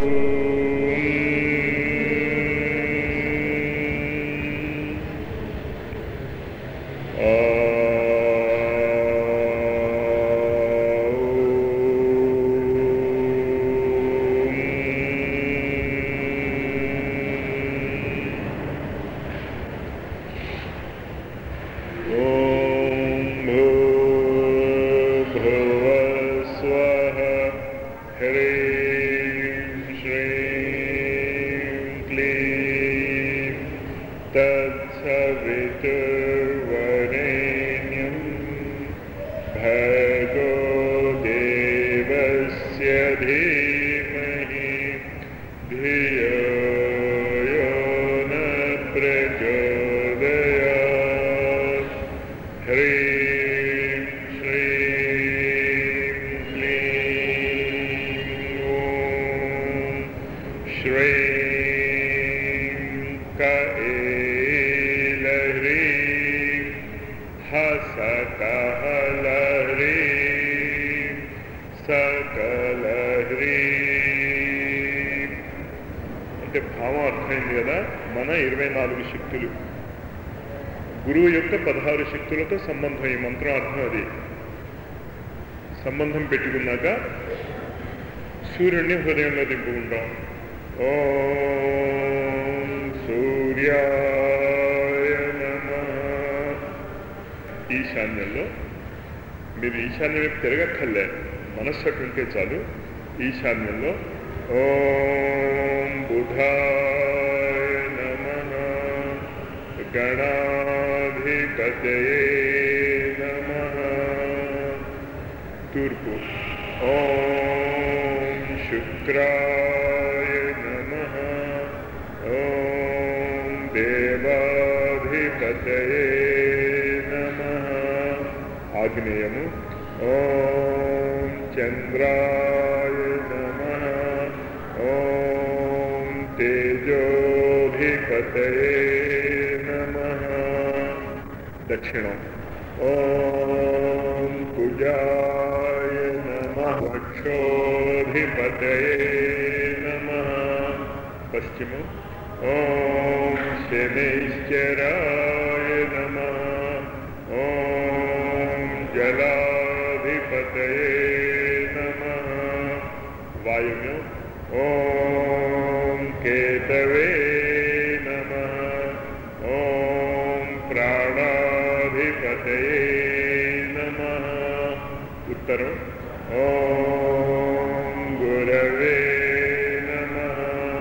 ॐ भूर्भुवः स्वः ह्रीं श्रीं क्लीं तत्सवितुर्वरेण्यं भर्गो देवस्य धीमहि धियो यो न प्रचोदयात् ह्रीं श्रीं क्लीं ॐ श्रीं कएलह्रीं हसकहलह्रीं सकलह्रीं అంటే భావం అర్థమైంది కదా మన ఇరవై నాలుగు శక్తులు గురువు యొక్క పదహారు శక్తులతో సంబంధం ఈ మంత్రం అర్థం అది సంబంధం పెట్టుకున్నాక సూర్యుడిని హృదయంలో దింపుకుంటాం ఓం సూర్యాయ నమః ఈశాన్యంలో మీరు ఈశాన్యం వైపు తిరగక్కర్లే మనస్సు అటుంటే చాలు ఈశాన్యంలో ఓం బుధాయ నమః గణాధిపతయే నమః తూర్పు ఓం శుక్రాయ నమః ఓం దేవాధిపతయే నమః ఆగ్నేయము ఓం చంద్రాయ నమః ఓం తేజోధిపతయే నమః దక్షిణం ఓం కుజాయ నమః వక్షోధిపతయే నమః పశ్చిమం ఓం శనైశ్చరాయ నమః ఓం జలాధిపతయే నమః వాయువ్యం ఓం కేతవే నమః ఓం ప్రాణాధిపతయే నమః ఉత్తరం ఓం గురవే నమః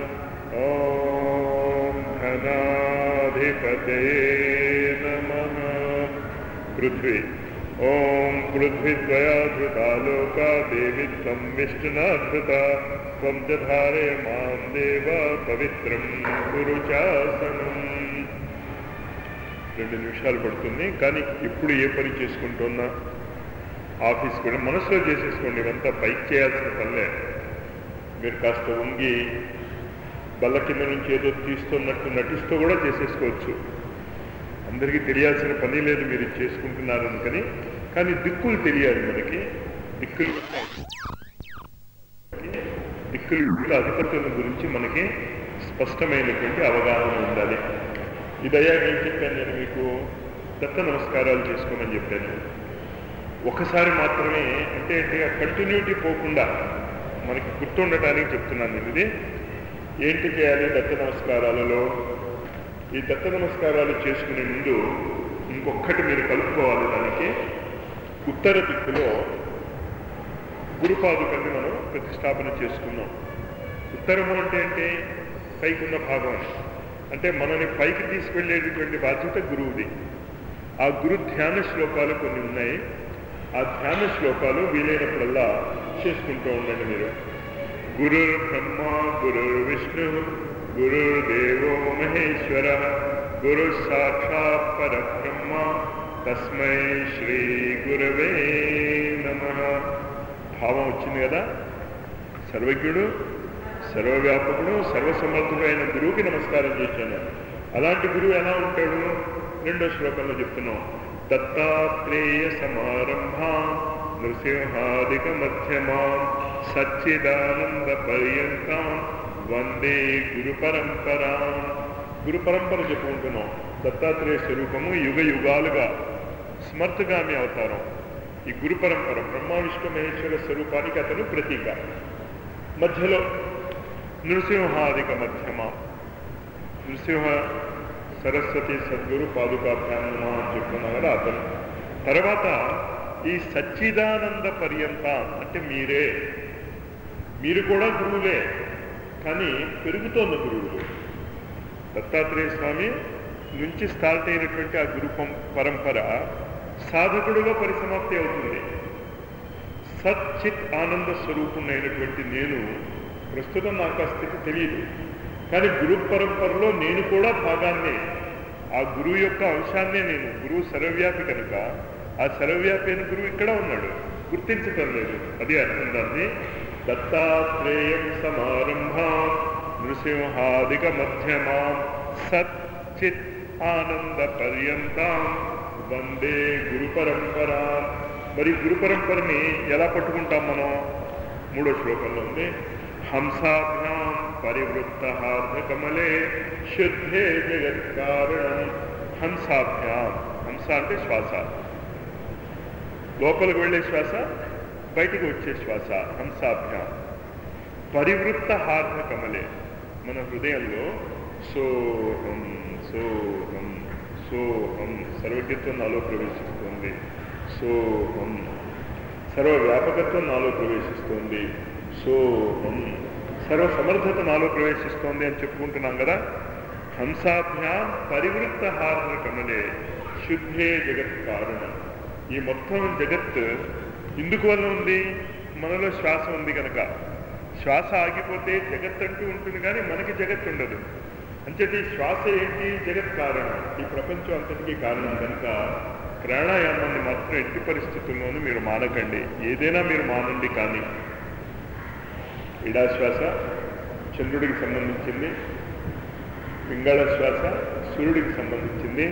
ఓం ధనాధిపతయే నమః పృథ్వీ ఓం పృథ్వీద్వయా ధృతా లోకా దేవి త్వం విష్ణునా ధృతా త్వం చ ధారయ మాం దేవ పవిత్రం కురు చాసనం రెండు నిమిషాలు పడుతుంది కానీ ఇప్పుడు ఏ పని చేసుకుంటున్నా ఆఫీస్ కూడా మనసులో చేసేసుకోండి ఇవంతా పైకి చేయాల్సిన పనిలే మీరు కాస్త వంగి బల్ల కింద నుంచి ఏదో తీస్తున్నట్టు నటిస్తూ కూడా చేసేసుకోవచ్చు అందరికీ తెలియాల్సిన పని లేదు మీరు ఇది చేసుకుంటున్నారు అనుకని కానీ దిక్కులు తెలియాలి మనకి దిక్కులు దిక్కులు యొక్క అధిపతుల గురించి మనకి స్పష్టమైనటువంటి అవగాహన ఉండాలి ఇదయ్యాక ఏం చెప్పాను నేను మీకు దత్త నమస్కారాలు చేసుకోమని చెప్పాను ఒకసారి మాత్రమే అంటే అంటే కంటిన్యూటీ పోకుండా మనకి గుర్తుండటానికి చెప్తున్నాను నేను ఇది ఏంటి చేయాలి దత్త నమస్కారాలలో ఈ దత్త నమస్కారాలు చేసుకునే ముందు ఇంకొక్కటి మీరు కలుపుకోవాలి దానికి ఉత్తర దిక్కులో గురుపాదుకల్ని మనం ప్రతిష్టాపన చేసుకున్నాం ఉత్తరము అంటే ఏంటి పైకున్న భాగం అంటే మనని పైకి తీసుకెళ్లేటటువంటి బాధ్యత గురువుది ఆ గురు ధ్యాన శ్లోకాలు కొన్ని ఉన్నాయి ఆ ధ్యాన శ్లోకాలు వీలైనప్పుడల్లా చేసుకుంటూ ఉండండి మీరు గురు బ్రహ్మ గురు విష్ణు గురుర్దేవో మహేశ్వర గురు సాక్షాత్ పరబ్రహ్మ తస్మై శ్రీ గురవే నమ భావం వచ్చింది కదా సర్వజ్ఞుడు సర్వవ్యాపకుడు సర్వసమర్థుడు అయిన గురువుకి నమస్కారం చేశాను అలాంటి గురువు ఎలా ఉంటాడు రెండో శ్లోకంలో చెప్తున్నాం దత్తాత్రేయ సమారంభా నృసింహాదిక మధ్యమా సచ్చిదానంద పర్యంతం వందే గురు పరంపరా గురు పరంపర చెప్పుకుంటున్నాం దత్తాత్రేయ స్వరూపము యుగ యుగాలుగా స్మర్తగామి అవతారం ఈ గురు పరంపర బ్రహ్మ విష్ణు మహేశ్వర స్వరూపానికి అతను ప్రతీక మధ్యలో నృసింహాదిక మధ్యమ నృసింహ సరస్వతి సద్గురు పాదుకాభ్యామ అని చెప్పుకున్నా కదా అతను తర్వాత ఈ సచ్చిదానంద పర్యంత అంటే మీరే మీరు కూడా గురువులే కానీ పెరుగుతోన్న గురువులు దత్తాత్రేయ స్వామి నుంచి స్టార్ట్ అయినటువంటి ఆ గురు పం- పరంపర సాధకుడుగా పరిసమాప్తి అవుతుంది సచ్చిత్ ఆనంద స్వరూపుణ్ణైనటువంటి నేను ప్రస్తుతం నాకు ఆ స్థితి తెలియదు కానీ గురు పరంపరలో నేను కూడా భాగాన్ని ఆ గురువు యొక్క అంశాన్నే నేను గురువు సర్వవ్యాపి కనుక ఆ సర్వవ్యాపి అయిన గురువు ఇక్కడ ఉన్నాడు గుర్తించటం లేదు అది అర్థం దాన్ని దత్తాత్రేయం సమారంభా నృసింహాదిక మధ్యమా సచ్చిత్ ఆనంద పర్యంతం వందే గురు పరంపర మరి గురు పరంపరని ఎలా పట్టుకుంటాం మనం మూడో శ్లోకంలో ఉంది హంసాభ్యాం పరివృత్త కమలే శుద్ధే జగత్కారణం హంసాభ్యాం హంస అంటే శ్వాస లోపలికి వెళ్ళే శ్వాస బయటికి వచ్చే శ్వాస హంసాభ్యాం పరివృత్త హార్ధ కమలే మన హృదయంలో సోహం సోహం సోహం సర్వజ్ఞత్వం నాలో ప్రవేశిస్తుంది సోహం సర్వవ్యాపకత్వం నాలో ప్రవేశిస్తోంది సోహం సర్వ సమర్థత నాలో ప్రవేశిస్తోంది అని చెప్పుకుంటున్నాం కదా హంసాభ్యాం పరివృత్త హార్ధ కమలే శుద్ధే జగత్ కారణం ఈ మొత్తం జగత్ ఎందుకు వల్ల ఉంది మనలో శ్వాస ఉంది కనుక శ్వాస ఆగిపోతే జగత్ అంటూ ఉంటుంది కానీ మనకి జగత్ ఉండదు అంచేది ఈ శ్వాస ఏంటి జగత్ కారణం ఈ ప్రపంచం అంతటికీ కారణం కనుక ప్రాణాయామాన్ని మాత్రం ఎట్టి పరిస్థితుల్లోనూ మీరు మానకండి ఏదైనా మీరు మానండి కానీ ఇడా శ్వాస చంద్రుడికి సంబంధించింది పింగళ శ్వాస సూర్యుడికి సంబంధించింది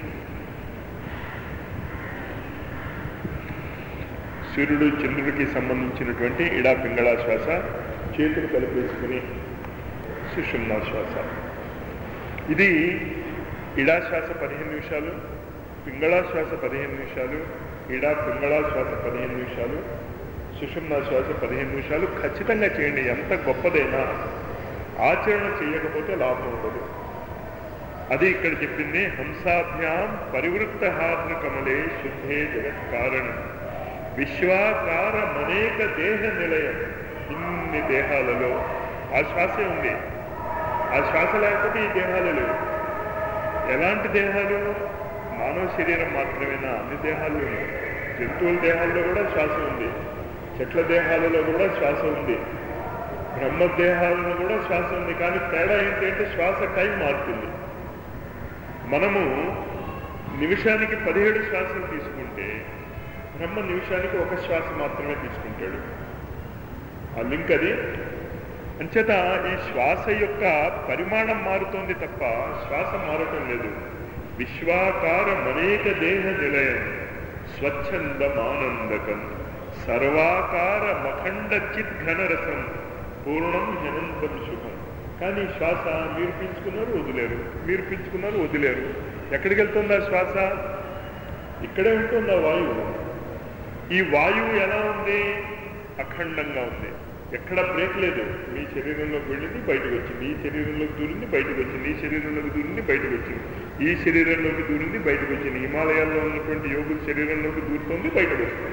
సూర్యుడు చంద్రుడికి సంబంధించినటువంటి ఇడా పింగళ శ్వాస చేతులు కలిపేసుకుని సుషుమ్నా శ్వాస ఇది ఇడా శ్వాస పదిహేను నిమిషాలు పింగళా శ్వాస పదిహేను నిమిషాలు ఇడా పింగళా శ్వాస పదిహేను నిమిషాలు సుషుమ్నా శ్వాస పదిహేను నిమిషాలు ఖచ్చితంగా చేయండి ఎంత గొప్పదైనా ఆచరణ చేయకపోతే లాభం ఉండదు అది ఇక్కడ చెప్పింది హంసాభ్యాం పరివృత్త హార్న కమలే శుద్ధే జగత్ కారణం విశ్వాకార అనేక దేహ నిలయం ఇన్ని దేహాలలో ఆ శ్వాసే ఉంది ఆ శ్వాస లేకపోతే ఈ దేహాలు లేవు ఎలాంటి దేహాలు మానవ శరీరం మాత్రమేనా అన్ని దేహాలు లేవు జంతువుల దేహాల్లో కూడా శ్వాస ఉంది చెట్ల దేహాలలో కూడా శ్వాస ఉంది బ్రహ్మ దేహాలలో కూడా శ్వాస ఉంది కానీ తేడా ఏంటంటే శ్వాస టైం మారుతుంది మనము నిమిషానికి పదిహేడు శ్వాసలు తీసుకుంటే బ్రహ్మ నిమిషానికి ఒక శ్వాస మాత్రమే తీసుకుంటాడు ఆ లింక్ అది అంచేత ఈ శ్వాస యొక్క పరిమాణం మారుతోంది తప్ప శ్వాస మారటం లేదు విశ్వాకారం అనేక దేహ నిలయం స్వచ్ఛందమానందకం సర్వాకార మఖండ చిత్ ఘనరసం పూర్ణం హనంతం శుభం కానీ శ్వాస మీరు పీల్చుకున్నారు వదిలేరు మీరు పీల్చుకున్నారు వదిలేరు ఎక్కడికి వెళ్తుందా శ్వాస ఇక్కడే ఉంటుందా వాయువు ఈ వాయువు ఎలా ఉంది అఖండంగా ఉంది ఎక్కడ బ్రేక్ లేదు మీ శరీరంలోకి వెళ్ళింది బయటకు వచ్చింది ఈ శరీరంలోకి దూరింది బయటకు వచ్చింది ఈ శరీరంలోకి దూరింది బయటకు వచ్చింది ఈ శరీరంలోకి దూరింది బయటకు వచ్చింది హిమాలయాల్లో ఉన్నటువంటి యోగుల శరీరంలోకి దూరుతోంది బయటకు వస్తుంది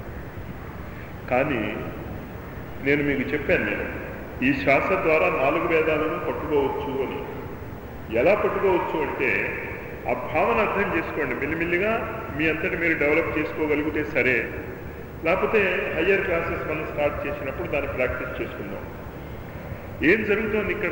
కానీ నేను మీకు చెప్పాను నేను ఈ శ్వాస ద్వారా నాలుగు వేదాలను పట్టుకోవచ్చు అని ఎలా పట్టుకోవచ్చు అంటే ఆ భావన అర్థం చేసుకోండి మెల్లిమెల్లిగా మీ అంతటి మీరు డెవలప్ చేసుకోగలిగితే సరే లేకపోతే హయ్యర్ క్లాసెస్ మనం స్టార్ట్ చేసినప్పుడు దాన్ని ప్రాక్టీస్ చేసుకుందాం ఏం జరుగుతోంది ఇక్కడ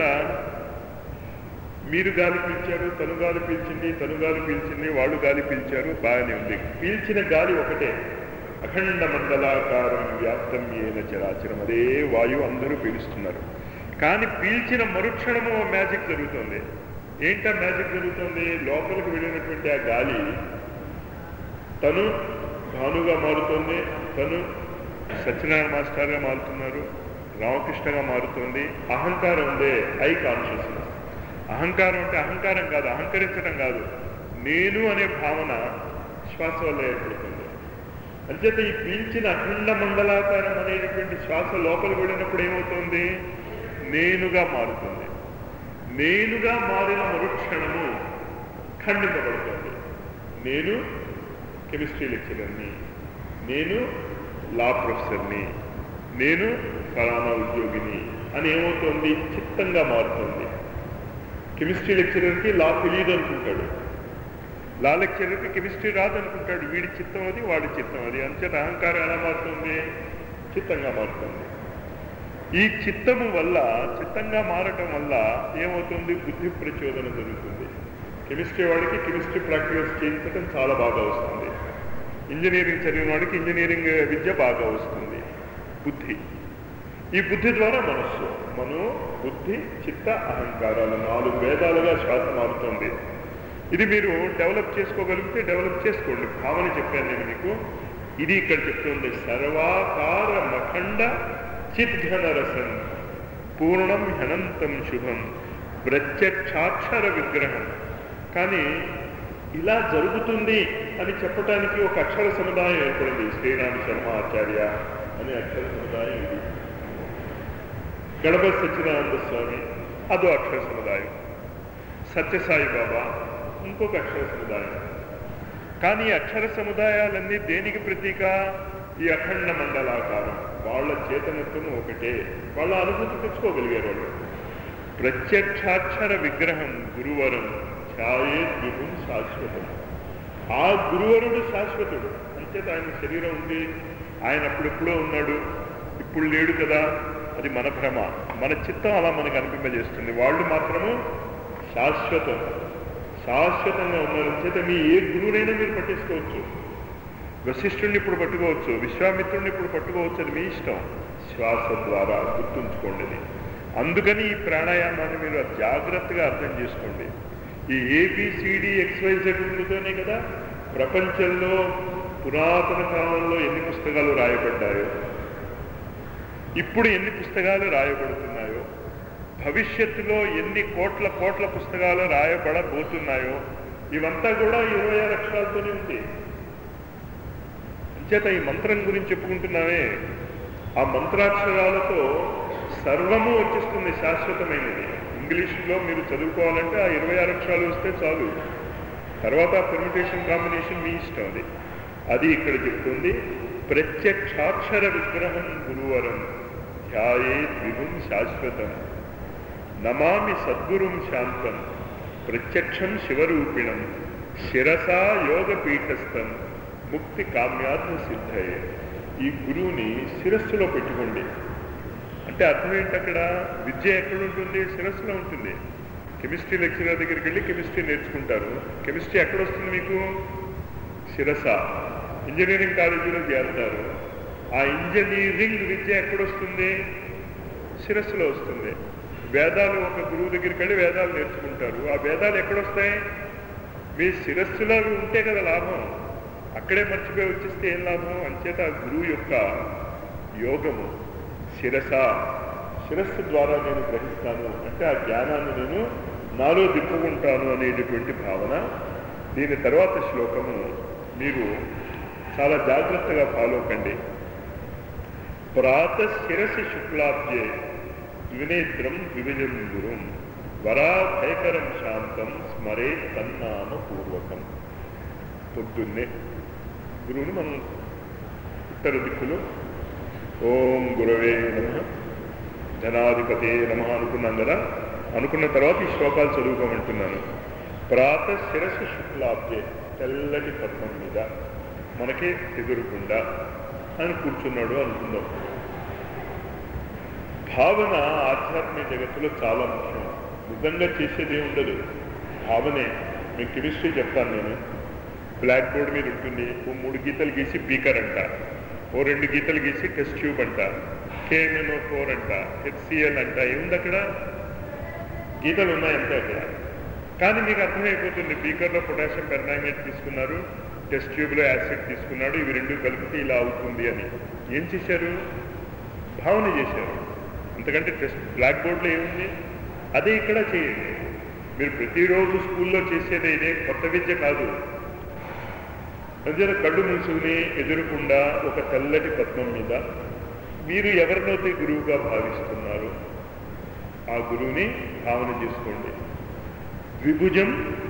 మీరు గాలి పీల్చారు తను గాలి పీల్చింది తను గాలి పీల్చింది వాళ్ళు గాలి పీల్చారు బాగానే ఉంది పీల్చిన గాలి ఒకటే అఖండ మండలాకారం వ్యాప్తం ఏన చరాచరం అదే వాయువు అందరూ పీలుస్తున్నారు కానీ పీల్చిన మరుక్షణము ఓ మ్యాజిక్ జరుగుతుంది ఏంటా మ్యాజిక్ జరుగుతుంది లోపలికి వెళ్ళినటువంటి ఆ గాలి తను భానుగా మారుతోంది తను సత్యనారాయణ మాస్టర్గా మారుతున్నారు రామకృష్ణగా మారుతుంది అహంకారం ఉందే ఐ కాన్షియస్నెస్ అహంకారం అంటే అహంకారం కాదు అహంకరించడం కాదు నేను అనే భావన శ్వాస వల్ల ఏర్పడుతుంది అంచేత ఈ పీల్చిన అఖండ మండలాకారం అనేటటువంటి శ్వాస లోపల వెళ్ళినప్పుడు ఏమవుతుంది నేనుగా మారుతుంది నేనుగా మారిన మరుక్షణము ఖండింపబడుతుంది నేను కెమిస్ట్రీ లెక్చరర్ని నేను లా ప్రొఫెసర్ని నేను ఫలానా ఉద్యోగిని అని ఏమవుతుంది చిత్తంగా మారుతుంది కెమిస్ట్రీ లెక్చరర్కి లా తెలియదు అనుకుంటాడు లా లెక్చరర్కి కెమిస్ట్రీ రాదు అనుకుంటాడు వీడి చిత్తం అది వాడి చిత్తం అది అంచేత అహంకారం ఎలా మారుతుంది చిత్తంగా మారుతుంది ఈ చిత్తము వల్ల చిత్తంగా మారటం వల్ల ఏమవుతుంది బుద్ధి ప్రచోదన జరుగుతుంది కెమిస్ట్రీ వాడికి కెమిస్ట్రీ ప్రాక్టికల్స్ చేయించడం చాలా బాగా వస్తుంది ఇంజనీరింగ్ చదివిన వాడికి ఇంజనీరింగ్ విద్య బాగా వస్తుంది బుద్ధి ఈ బుద్ధి ద్వారా మనస్సు మను బుద్ధి చిత్త అహంకారాలు నాలుగు వేదాలుగా శ్వాస మారుతుంది ఇది మీరు డెవలప్ చేసుకోగలిగితే డెవలప్ చేసుకోండి భావన చెప్పాను నేను మీకు ఇది ఇక్కడ చెప్తుంది సర్వాకార మఖండ చిద్ఘన రసం పూర్ణం హనంతం శుభం ప్రత్యక్షాక్షర విగ్రహం కానీ ఇలా జరుగుతుంది అని చెప్పడానికి ఒక అక్షర సముదాయం ఏర్పడింది శ్రీరామ శర్మ ఆచార్య అనే అక్షర సముదాయం ఇది గణపతి సత్యనారాయణ స్వామి అదో అక్షర సముదాయం సత్యసాయి బాబా ఇంకొక అక్షర సముదాయం కానీ ఈ అక్షర సముదాయాలన్నీ దేనికి ప్రతీక ఈ అఖండ మండలాకారం వాళ్ళ చేతనత్వం ఒకటే వాళ్ళ అనుభూతి తెచ్చుకోగలిగారు వాళ్ళు ప్రత్యక్షాక్షర విగ్రహం గురువరం ఛాయే ద్విగుం శాశ్వతం ఆ గురువరుడు శాశ్వతుడు అంచేత ఆయన శరీరం ఉంది ఆయన అప్పుడెప్పుడో ఉన్నాడు ఇప్పుడు లేడు కదా అది మన భ్రమ మన చిత్తం అలా మనకు అనిపింపజేస్తుంది వాళ్ళు మాత్రము శాశ్వతం శాశ్వతంగా ఉన్నారు చేత మీ ఏ గురువునైనా మీరు పట్టించుకోవచ్చు వశిష్ఠుడిని ఇప్పుడు పట్టుకోవచ్చు విశ్వామిత్రుడిని ఇప్పుడు పట్టుకోవచ్చు అది మీ ఇష్టం శ్వాస ద్వారా గుర్తుంచుకోండి అది. అందుకని ఈ ప్రాణాయామాన్ని మీరు జాగ్రత్తగా అర్థం చేసుకోండి ఈ ఏబిసిడి ఎక్స్వైజెడ్ ఉండితోనే కదా ప్రపంచంలో పురాతన కాలంలో ఎన్ని పుస్తకాలు రాయబడ్డాయో ఇప్పుడు ఎన్ని పుస్తకాలు రాయబడుతున్నాయో భవిష్యత్తులో ఎన్ని కోట్ల కోట్ల పుస్తకాలు రాయబడబోతున్నాయో ఇవంతా కూడా ఇరవై ఆరు అక్షరాలతోనే ఉంది అంచేత ఈ మంత్రం గురించి చెప్పుకుంటున్నామే ఆ మంత్రాక్షరాలతో సర్వము వచ్చేస్తుంది శాశ్వతమైనది ఇంగ్లీష్లో మీరు చదువుకోవాలంటే ఆ ఇరవై ఆరు అక్షరాలు వస్తే చాలు తర్వాత పెర్మిటేషన్ కాంబినేషన్ మీ ఇష్టం అది అది ఇక్కడ చెప్తుంది ప్రత్యక్షాక్షర విగ్రహం గురువరం ధ్యాయే ద్విగుం శాశ్వతం నమామి సద్గురుం శాంతం ప్రత్యక్షం శివరూపిణం శిరసా యోగపీఠస్థం ముక్తి కామ్యాత్మ సిద్ధయే ఈ గురువుని శిరస్సులో పెట్టుకోండి అంటే అర్థం ఏంటి అక్కడ విద్య ఎక్కడ ఉంటుంది శిరస్సులో ఉంటుంది కెమిస్ట్రీ లెక్చరర్ దగ్గరికి వెళ్ళి కెమిస్ట్రీ నేర్చుకుంటారు కెమిస్ట్రీ ఎక్కడ వస్తుంది మీకు శిరస ఇంజనీరింగ్ కాలేజీలో చేరుతారు ఆ ఇంజనీరింగ్ విద్య ఎక్కడొస్తుంది శిరస్సులో వస్తుంది వేదాలు ఒక గురువు దగ్గరికి వెళ్ళి వేదాలు నేర్చుకుంటారు ఆ వేదాలు ఎక్కడొస్తాయి మీ శిరస్సులో అవి ఉంటే కదా లాభం అక్కడే మర్చిపోయి వచ్చేస్తే ఏం లాభం అంచేత ఆ గురువు యొక్క యోగము శిరస శిరస్సు ద్వారా నేను గ్రహిస్తాను అంటే ఆ జ్ఞానాన్ని నేను నాలో దిప్పుకుంటాను అనేటటువంటి భావన దీని తర్వాత శ్లోకము మీరు చాలా జాగ్రత్తగా ఫాలో కండి ప్రాత శిరసి శుక్లాబ్జే ద్వినేత్రం విభజం గురుం వరాభయకరం శాంతం స్మరే తన్నామ పూర్వకం పొద్దున్నే గురువుని మనం ఉత్తర దిక్కులు ఓం గురవే నమ జనాధిపతే నమ అనుకున్నాం కదా అనుకున్న తర్వాత ఈ శ్లోకాలు చదువుకోమంటున్నాను ప్రాత శిరస్సు శుక్లాబ్జే తెల్లటి పద్మం మీద మనకి ఎదురుకుండా ఆయన కూర్చున్నాడు అనుకుందాం భావన ఆధ్యాత్మిక జగత్తులో చాలా ముఖ్యం నిజంగా చేసేది ఉండదు భావనే మీకు కెమిస్ట్రీ చెప్తాను నేను బ్లాక్ బోర్డ్ మీద ఉంటుంది ఓ మూడు గీతలు గీసి బీకర్ అంట ఓ రెండు గీతలు గీసి టెస్ట్ ట్యూబ్ అంట కేఎంఎన్ఓ ఫోర్ అంట హెచ్సిఎల్ అంట ఏముంది అక్కడ గీతలు ఉన్నాయి అంతే అక్కడ కానీ మీకు అర్థమైపోతుంది బీకర్లో పొటాషియం పెర్నాంగేట్ తీసుకున్నారు టెస్ట్ ట్యూబ్లో యాసిడ్ తీసుకున్నాడు ఇవి రెండు కలిపితే ఇలా అవుతుంది అని ఏం చేశారు భావన చేశారు అంతకంటే టెస్ట్ బ్లాక్ బోర్డ్లో ఏముంది అదే ఇక్కడ చేయండి మీరు ప్రతిరోజు స్కూల్లో చేసేది ఇదే కొత్త విద్య కాదు మధ్యన కళ్ళు మూసుకుని ఎదురుకుండా ఒక తెల్లటి పద్మం మీద మీరు ఎవరినైతే గురువుగా భావిస్తున్నారు ఆ గురువుని భావన చేసుకోండి ద్విభుజం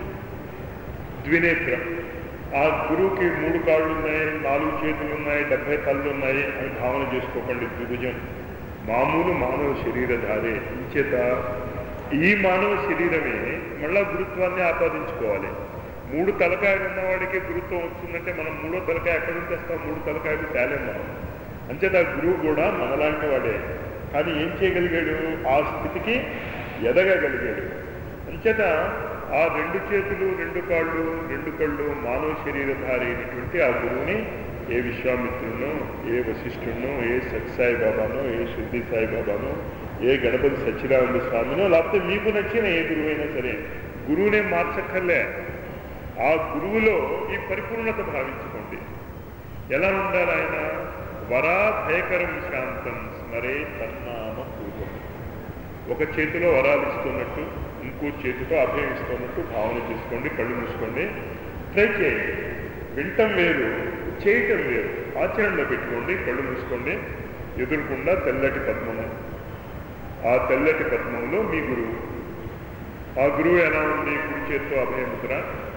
ద్వినేత్రం ఆ గురువుకి మూడు కాళ్ళు ఉన్నాయి నాలుగు చేతులు ఉన్నాయి డెబ్బై కళ్ళు ఉన్నాయి అని భావన చేసుకోకండి ద్విభుజం మామూలు మానవ శరీరధారే ఇంచేత ఈ మానవ శరీరమే మళ్ళా గురుత్వాన్ని ఆపాదించుకోవాలి మూడు తలకాయలు ఉన్నవాడికి గురుత్వం వస్తుందంటే మనం మూడో తలకాయ ఎక్కడి నుంచి వస్తాం మూడు తలకాయలు తేలేం మనం అంచేత ఆ గురువు కూడా మనలాంటి వాడే కానీ ఏం చేయగలిగాడు ఆ స్థితికి ఎదగగలిగాడు అంచేత ఆ రెండు చేతులు రెండు కాళ్ళు రెండు కళ్ళు మానవ శరీరధారి అయినటువంటి ఆ గురువుని ఏ విశ్వామిత్రునో ఏ వశిష్ఠుడినో ఏ సత్యసాయి బాబానో ఏ శుద్ధి సాయి బాబానో ఏ గణపతి సత్యనారాయణ స్వామినో లేకపోతే మీకు నచ్చిన ఏ గురువు అయినా సరే గురువునే మార్చక్కర్లే ఆ గురువులో ఈ పరిపూర్ణత భావించుకోండి ఎలా ఉండాలి ఆయన వరా భయకరం శాంతం స్మరే తన్నామ పూర్వం ఒక చేతిలో వరాలు ఇస్తున్నట్టు ఇంకో చేతితో అభయం ఇస్తున్నట్టు భావన చేసుకోండి కళ్ళు మూసుకోండి ట్రై చేయండి వింటం వేరు చేయటం వేరు ఆచరణలో పెట్టుకోండి కళ్ళు మూసుకోండి ఎదురుకుండా తెల్లటి పద్మము ఆ తెల్లటి పద్మంలో మీ గురువు ఆ గురువు ఎలా ఉంది కుడి చేత్తో అభయముద్ర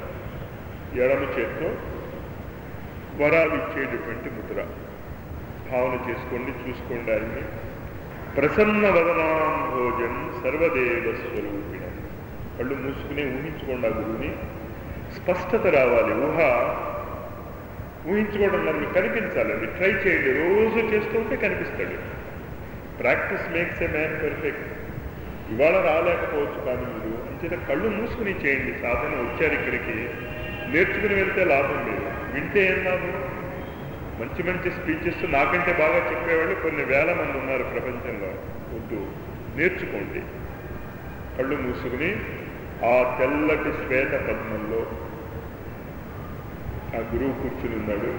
ఎడమ చేత్తో వరాలు ఇచ్చేటటువంటి ముద్ర భావన చేసుకోండి చూసుకోండి ఆయన్ని ప్రసన్న వదనాం భోజం సర్వదేవ స్వరూపిణం కళ్ళు మూసుకుని ఊహించుకోండి ఆ గురువుని స్పష్టత రావాలి ఊహ ఊహించుకోవడం మనకి కనిపించాలి అది ట్రై చేయండి రోజు చేస్తూ ఉంటే కనిపిస్తాడు practice makes a man perfect ఇవాళ రాలేకపోవచ్చు కానీ మీరు అంచేత కళ్ళు మూసుకుని చేయండి సాధన వచ్చారు ఇక్కడికి నేర్చుకుని వెళ్తే లాభం లేదు వింటే ఏం లాభం మంచి మంచి స్పీచెస్ నాకంటే బాగా చెప్పేవాళ్ళు కొన్ని వేల మంది ఉన్నారు ప్రపంచంలో వద్దు నేర్చుకోండి కళ్ళు మూసుకుని ఆ తెల్లటి శ్వేత పద్మంలో ఆ గురువు కూర్చుని ఉన్నాడు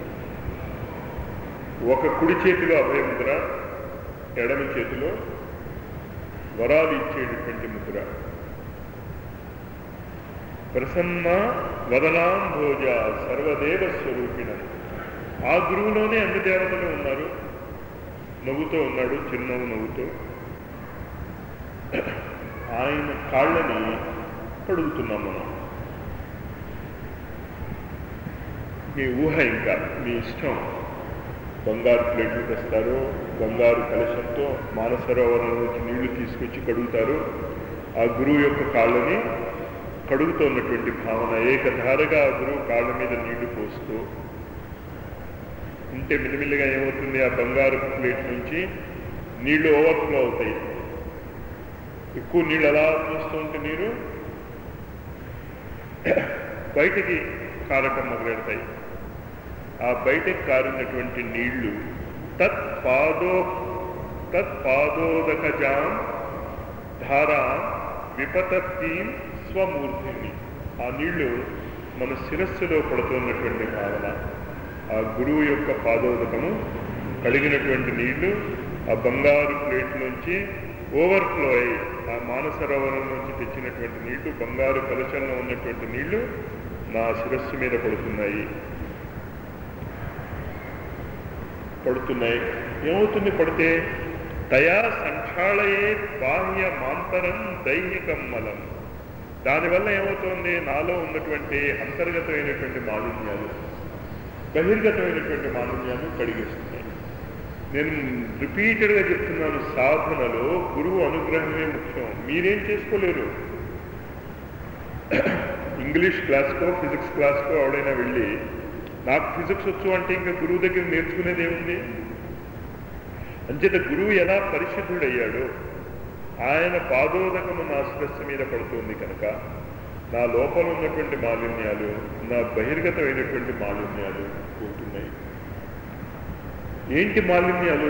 ఒక కుడి చేతిలో అభయముద్ర ఎడమ చేతిలో వరాలు ఇచ్చేటటువంటి ముద్ర ప్రసన్న వదనాం భోజ సర్వదేవ స్వరూపిణం ఆ గురువులోనే అన్ని దేవతలు ఉన్నారు నవ్వుతూ ఉన్నాడు చిరునవ్వు నవ్వుతూ ఆయన కాళ్ళని కడుగుతున్నాం మనం మీ ఊహ ఇంకా మీ ఇష్టం బంగారు ప్లేట్లు తెస్తారు బంగారు కలశంతో మానసరోవరం నుంచి నీళ్లు తీసుకొచ్చి కడుగుతారు ఆ గురువు యొక్క కాళ్ళని కడుగుతున్నటువంటి భావన ఏకధారగా ఆ గురువు కాళ్ళ మీద నీళ్లు పోస్తూ ఉంటే మిలిమిల్లిగా ఏమవుతుంది ఆ బంగారు ప్లేట్ నుంచి నీళ్లు ఓవర్ఫ్లో అవుతాయి ఎక్కువ నీళ్ళు అలా పోస్తూ ఉంటే నీరు బయటికి కారటం మొదలెడతాయి ఆ బయటకు కారినటువంటి నీళ్లు తత్ పాదో తత్ పాదోదకజాం ధారా విపతీం స్వమూర్తిని ఆ నీళ్లు మన శిరస్సులో పడుతున్నటువంటి భావన ఆ గురువు యొక్క పాదోదకము కడిగినటువంటి నీళ్లు ఆ బంగారు ప్లేట్ నుంచి ఓవర్ఫ్లో అయ్యి ఆ మానసరోవరం నుంచి తెచ్చినటువంటి నీళ్లు బంగారు కలశంలో ఉన్నటువంటి నీళ్లు నా శిరస్సు మీద పడుతున్నాయి పడుతున్నాయి ఏమవుతుంది పడితే తయా సంక్షాళయే బాహ్య మాంతరం దైహికం మలం దానివల్ల ఏమవుతుంది నాలో ఉన్నటువంటి అంతర్గతమైనటువంటి మాలిన్యాలు బహిర్గతమైనటువంటి మాలిన్యాలు కడిగిస్తున్నాయి నేను రిపీటెడ్గా చెప్తున్నాను సాధనలో గురువు అనుగ్రహమే ముఖ్యం మీరేం చేసుకోలేరు ఇంగ్లీష్ క్లాస్కో ఫిజిక్స్ క్లాస్కో ఎవడైనా వెళ్ళి నాకు ఫిజిక్స్ వచ్చు అంటే ఇంకా గురువు దగ్గర నేర్చుకునేది ఏముంది అంచేత గురువు ఎలా పరిశుద్ధుడయ్యాడో ఆయన పాదోదకము నా శిరస్సు మీద పడుతుంది కనుక నా లోపల ఉన్నటువంటి మాలిన్యాలు నా బహిర్గతమైనటువంటి మాలిన్యాలు పోతున్నాయి ఏంటి మాలిన్యాలు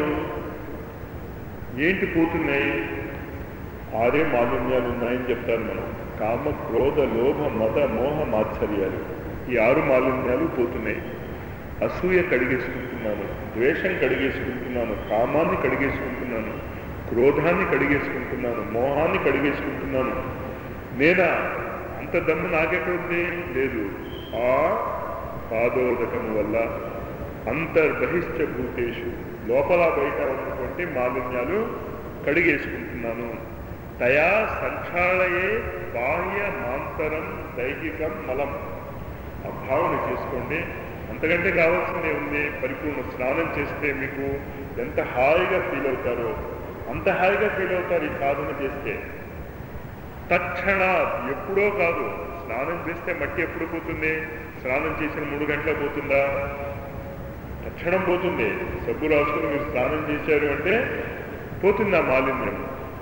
ఏంటి పోతున్నాయి ఆరే మాలిన్యాలు ఉన్నాయని చెప్తారు మనం కామ క్రోధ లోభ మత మోహ మాత్సర్యాలు ఈ ఆరు మాలిన్యాలు పోతున్నాయి అసూయ కడిగేసుకుంటున్నాను ద్వేషం కడిగేసుకుంటున్నాను కామాన్ని కడిగేసుకుంటున్నాను క్రోధాన్ని కడిగేసుకుంటున్నాను మోహాన్ని కడిగేసుకుంటున్నాను నేనా అంత దమ్ము నాకెక్కడుంది లేదు ఆ పాదోదకము వల్ల అంతర్బహిష్ట భూతేషు లోపల బయట ఉన్నటువంటి మాలిన్యాలు కడిగేసుకుంటున్నాను తయా సంక్షాళయే బాహ్య మాంతరం దైహికం మలం ఆ భావన చేసుకోండి అంతకంటే కావాల్సిందే ఉంది పరిపూర్ణ స్నానం చేస్తే మీకు ఎంత హాయిగా ఫీల్ అవుతారో అంత హాయిగా ఫీల్ అవుతారు ఈ సాధన చేస్తే తక్షణ ఎప్పుడో కాదు స్నానం చేస్తే మట్టి ఎప్పుడు పోతుంది స్నానం చేసిన మూడు గంటల పోతుందా తక్షణం పోతుంది సబ్బు రాసుకుని మీరు స్నానం చేశారు అంటే పోతుంది ఆ మాలిన్యం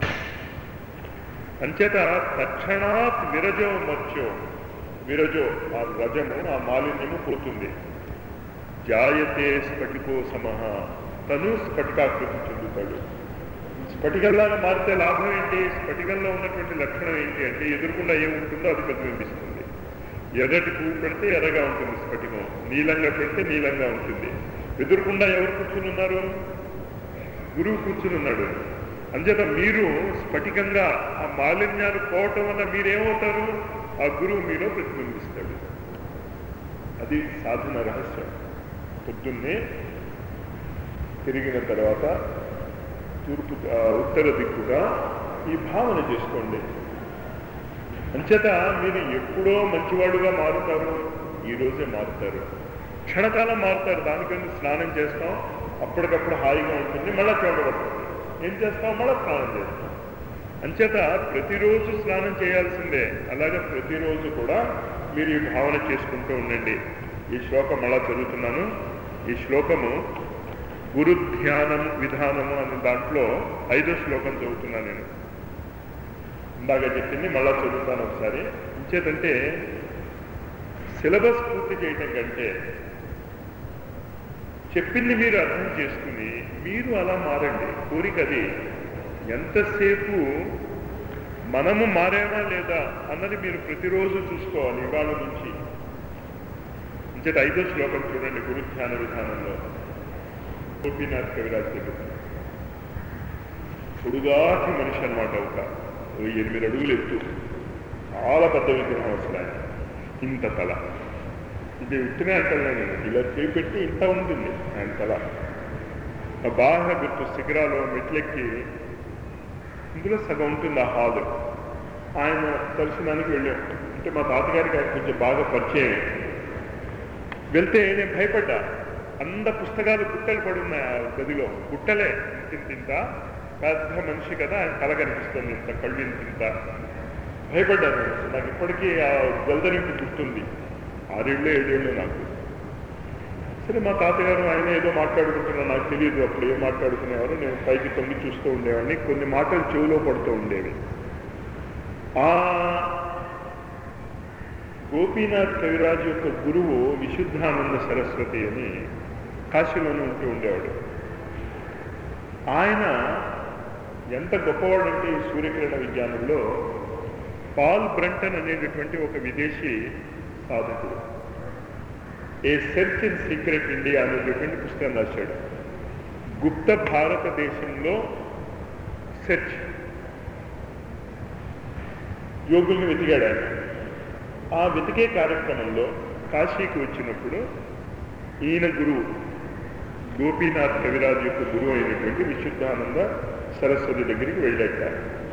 అంచేత తక్షణాత్ విరజో మత్స్యో విరజో ఆ రజము ఆ మాలిన్యము పోతుంది జాయతే స్ఫటికో సమహ తను స్ఫటికాకృతి చెందుతాడు స్ఫటికల్లాగా మారితే లాభం ఏంటి స్ఫటికంలో ఉన్నటువంటి లక్షణం ఏంటి అంటే ఎదురుకుండా ఏముంటుందో అది ప్రతిబింబిస్తుంది ఎర్రటి పువ్వు పెడితే ఎర్రగా ఉంటుంది స్ఫటికం నీలంగా పెడితే నీలంగా ఉంటుంది ఎదురుకుండా ఎవరు కూర్చుని ఉన్నారు గురువు కూర్చుని ఉన్నాడు అంచేత మీరు స్ఫటికంగా ఆ మాలిన్యాలు పోవటం వల్ల మీరేమవుతారు ఆ గురువు మీలో ప్రతిబింబిస్తాడు అది సాధన రహస్యం పొద్దున్నే తిరిగిన తర్వాత తూర్పు ఆ, ఉత్తర దిక్కుగా ఈ భావన చేసుకోండి అంచేత మీరు ఎప్పుడో మంచివాడుగా మారుతారు ఈ రోజే మారుతారు క్షణకాలం మారుతారు దానికన్నా స్నానం చేస్తాం అప్పటికప్పుడు హాయిగా ఉంటుంది మళ్ళా చూడబడుతుంది ఏం చేస్తాం మళ్ళా స్నానం చేస్తాం అంచేత ప్రతిరోజు స్నానం చేయాల్సిందే అలాగే ప్రతిరోజు కూడా మీరు ఈ భావన చేసుకుంటూ ఉండండి ఈ శ్లోకం మళ్ళా చదువుతున్నాను ఈ శ్లోకము గురు ధ్యానం విధానము అనే దాంట్లో ఐదో శ్లోకం చదువుతున్నాను నేను ఇందాక చెప్పింది మళ్ళా చదువుతాను ఒకసారి ఇంచేతంటే సిలబస్ పూర్తి చేయటం కంటే చెప్పింది మీరు అర్థం చేసుకుని మీరు అలా మారండి కోరిక అది ఎంతసేపు మనము మారామా లేదా అన్నది మీరు ప్రతిరోజు చూసుకోవాలి ఇవాళ నుంచి ఇంచేత ఐదో శ్లోకం చూడండి గురు ధ్యాన విధానంలో గోపీనాథ్ కవిరాజ్ దగ్గర పొడుగాటి మనిషి అనమాట ఒక ఓ ఎనిమిది అడుగులు ఎత్తు చాలా పెద్ద విగ్రహం అసలు ఆయన ఇంత తల ఇది ఉట్టినే అంటాను నేను ఇలా చేపెట్టి ఇంత ఉంటుంది ఆయన తల నా బాగా గుర్తు శిఖరాలు మెట్లెక్కి ఇందులో సగం ఉంటుంది ఆ హాల్ ఆయన దర్శనానికి వెళ్ళాం అంటే మా తాతగారికి ఆయన కొంచెం బాగా పరిచయం వెళ్తే నేను భయపడ్డా అంద పుస్తకాలు గుట్టలు పడున్నాయి ఆ గదిలో గుట్టలే ఇంత ఇంత పెద్ద మనిషి కదా ఆయన తల కనిపిస్తుంది ఇంత కళ్ళు ఇంత ఇంత భయపడ్డాను నేను. నాకు ఇప్పటికీ ఆ గల్దరింపు గుర్తుంది ఆరేళ్ళు ఏడేళ్ళు నాకు సరే మా తాతగారు ఆయన ఏదో మాట్లాడుకుంటున్నా నాకు తెలియదు అప్పుడు ఏం మాట్లాడుకునేవారు నేను పైకి తొంగి చూస్తూ ఉండేవాడిని కొన్ని మాటలు చెవిలో పడుతూ ఉండేవి ఆ గోపీనాథ్ కవిరాజు యొక్క గురువు విశుద్ధానంద సరస్వతి అని కాశీలోనే ఉంటూ ఉండేవాడు ఆయన ఎంత గొప్పవాడంటే ఈ సూర్యకిరణ విజ్ఞానంలో పాల్ బ్రంటన్ అనేటటువంటి ఒక విదేశీ సాధకుడు a search in secret India అనేటటువంటి పుస్తకం రాశాడు గుప్త భారతదేశంలో సెర్చ్ యోగుల్ని వెతికాడు ఆయన ఆ వెతికే కార్యక్రమంలో కాశీకి వచ్చినప్పుడు ఈయన గురువు గోపీనాథ్ కవిరాజు యొక్క గురువు అయినటువంటి విశుద్ధానంద సరస్వతి దగ్గరికి వెళ్ళాక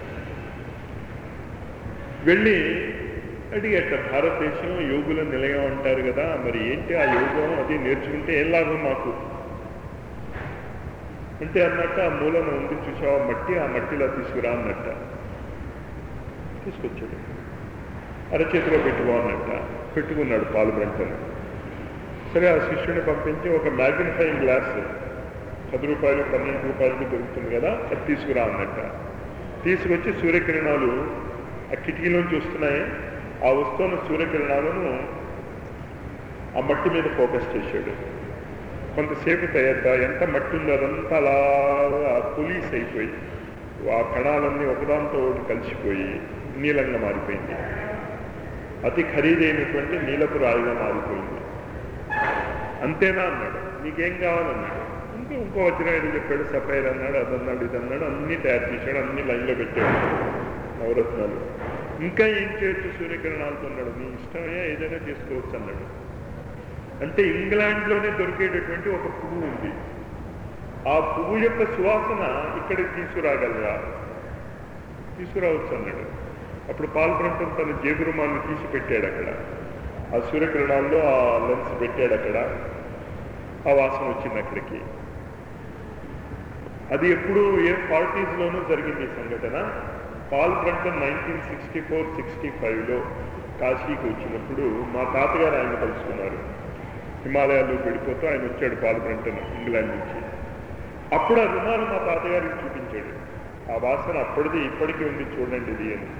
వెళ్ళి అడిగట భారతదేశం యోగుల నిలయం అంటారు కదా మరి ఏంటి ఆ యోగం అది నేర్చుకుంటే ఏం లాభం మాకు అంటే అన్నట్ట ఆ మూలన ఉంది చూసావా మట్టి ఆ మట్టిలా తీసుకురా అన్నట్ట తీసుకొచ్చాడు అరచేతిలో పెట్టుకో అన్నట్ట పెట్టుకున్నాడు పాలు బ్రంటన్ సరే ఆ శిష్యుని పంపించి ఒక మ్యాగ్నిఫైయింగ్ గ్లాస్ పది రూపాయలు పన్నెండు రూపాయలకి దొరుకుతుంది కదా అది తీసుకురా అన్నట్ట తీసుకొచ్చి సూర్యకిరణాలు ఆ కిటికీలోంచి వస్తున్నాయి ఆ వస్తున్న సూర్యకిరణాలను ఆ మట్టి మీద ఫోకస్ చేశాడు కొంతసేపు తయారు ఎంత మట్టి ఉందో అదంతా అలా పొలీస్ అయిపోయి ఆ కణాలన్నీ ఒకదాంతో ఒకటి కలిసిపోయి నీలంగా మారిపోయింది అతి ఖరీదైనటువంటి నీలపు రాయిగా మారిపోయింది అంతేనా అన్నాడు నీకేం కావాలన్నాడు ఇంకా ఇంకో వచ్చిన ఏదో చెప్పాడు సఫైర్ అన్నాడు అది అన్నాడు ఇది అన్నాడు అన్ని తయారు చేశాడు అన్ని లైన్లో పెట్టాడు నవరత్నాలు ఇంకా ఏం చేయొచ్చు సూర్యకిరణాలతో అన్నాడు నీ ఇష్టమయ్యా ఏదైనా చేసుకోవచ్చు అన్నాడు అంటే ఇంగ్లాండ్లోనే దొరికేటటువంటి ఒక పువ్వు ఉంది ఆ పువ్వు యొక్క సువాసన ఇక్కడికి తీసుకురాగలరా తీసుకురావచ్చు అన్నాడు అప్పుడు పాల్పంటం తన జేబురుమాన్ని తీసి పెట్టాడు అక్కడ ఆ సూర్యకిరణాల్లో ఆ లెన్స్ పెట్టాడు అక్కడ ఆ వాసన వచ్చింది అక్కడికి అది ఎప్పుడు ఏ పార్టీస్లోనూ జరిగింది ఈ సంఘటన Paul Brunton nineteen sixty four sixty ఫైవ్లో కాశీకి వచ్చినప్పుడు మా తాతగారు ఆయన కలుసుకున్నారు హిమాలయాలు వెళ్ళిపోతూ ఆయన వచ్చాడు పాల్ బ్రంటన్ ఇంగ్లాండ్ నుంచి అప్పుడు ఆ రుమాలు మా తాతగారికి చూపించాడు ఆ వాసన అప్పటిది ఇప్పటికీ ఉంది చూడండి ఇది అని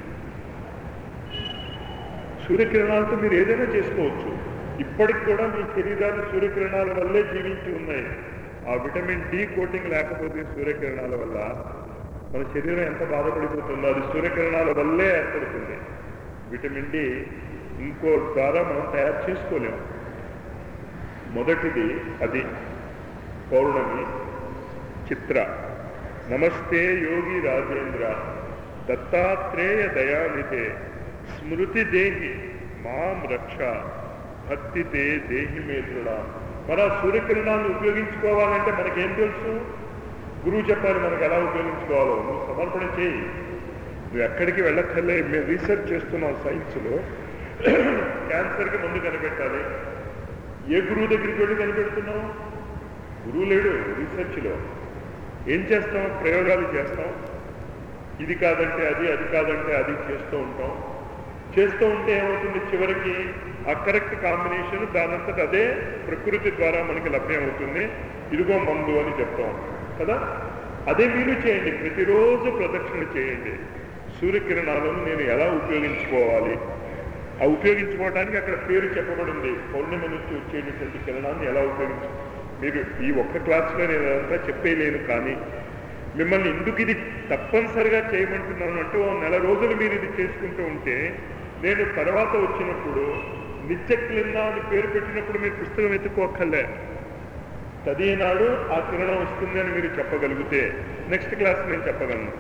సూర్యకిరణాలతో మీరు ఏదైనా చేసుకోవచ్చు ఇప్పటికి కూడా మీ శరీరాలు సూర్యకిరణాల వల్లే జీవించి ఉన్నాయి ఆ విటమిన్ డి కోటింగ్ లేకపోతే సూర్యకిరణాల వల్ల మన శరీరం ఎంత బాధపడిపోతుందో అది సూర్యకిరణాల వల్లే ఏర్పడుతుంది విటమిన్ డి ఇంకో ద్వారా మనం తయారు చేసుకోలేము మొదటిది అది పౌర్ణమి చిత్ర నమస్తే యోగి రాజేంద్ర దత్తాత్రేయ దయానితే స్మృతి దేహి మాం రక్ష భక్తితే దేహి మేత్రుడా మన సూర్యకిరణాలను ఉపయోగించుకోవాలంటే మనకేం తెలుసు గురువు చెప్పాలి మనకు ఎలా ఉపయోగించుకోవాలో నువ్వు సమర్పణ చేయి నువ్వు ఎక్కడికి వెళ్ళక్కర్లే మేము రీసెర్చ్ చేస్తున్నాం సైన్స్లో క్యాన్సర్కి ముందు కనిపెట్టాలి ఏ గురువు దగ్గరికి వెళ్ళి కనిపెడుతున్నావు గురువు లేడు రీసెర్చ్లో ఏం చేస్తాం ప్రయోగాలు చేస్తాం ఇది కాదంటే అది అది కాదంటే అది చేస్తూ ఉంటాం చేస్తూ ఉంటే ఏమవుతుంది చివరికి ఆ కరెక్ట్ కాంబినేషన్ దానంతట అదే ప్రకృతి ద్వారా మనకి లభ్యం అవుతుంది ఇదిగో మందు అని చెప్తాం కదా అదే మీరు చేయండి ప్రతిరోజు ప్రదక్షిణ చేయండి సూర్యకిరణాలను నేను ఎలా ఉపయోగించుకోవాలి ఆ ఉపయోగించుకోవడానికి అక్కడ పేరు చెప్పబడింది పౌర్ణిమ నుంచి వచ్చేటటువంటి కిరణాన్ని ఎలా ఉపయోగించు మీరు ఈ ఒక్క క్లాస్లో నేను అదంతా చెప్పేయలేను కానీ మిమ్మల్ని ఎందుకు ఇది తప్పనిసరిగా చేయమంటున్నాను అంటే ఓ నెల రోజులు మీరు ఇది చేసుకుంటూ ఉంటే నేను తర్వాత వచ్చినప్పుడు నిత్య క్లిన్న అని పేరు పెట్టినప్పుడు మీరు పుస్తకం ఎత్తుకోక్కర్లే తదీనాడు ఆ కిరణం వస్తుంది అని మీరు చెప్పగలిగితే నెక్స్ట్ క్లాస్ నేను చెప్పగలను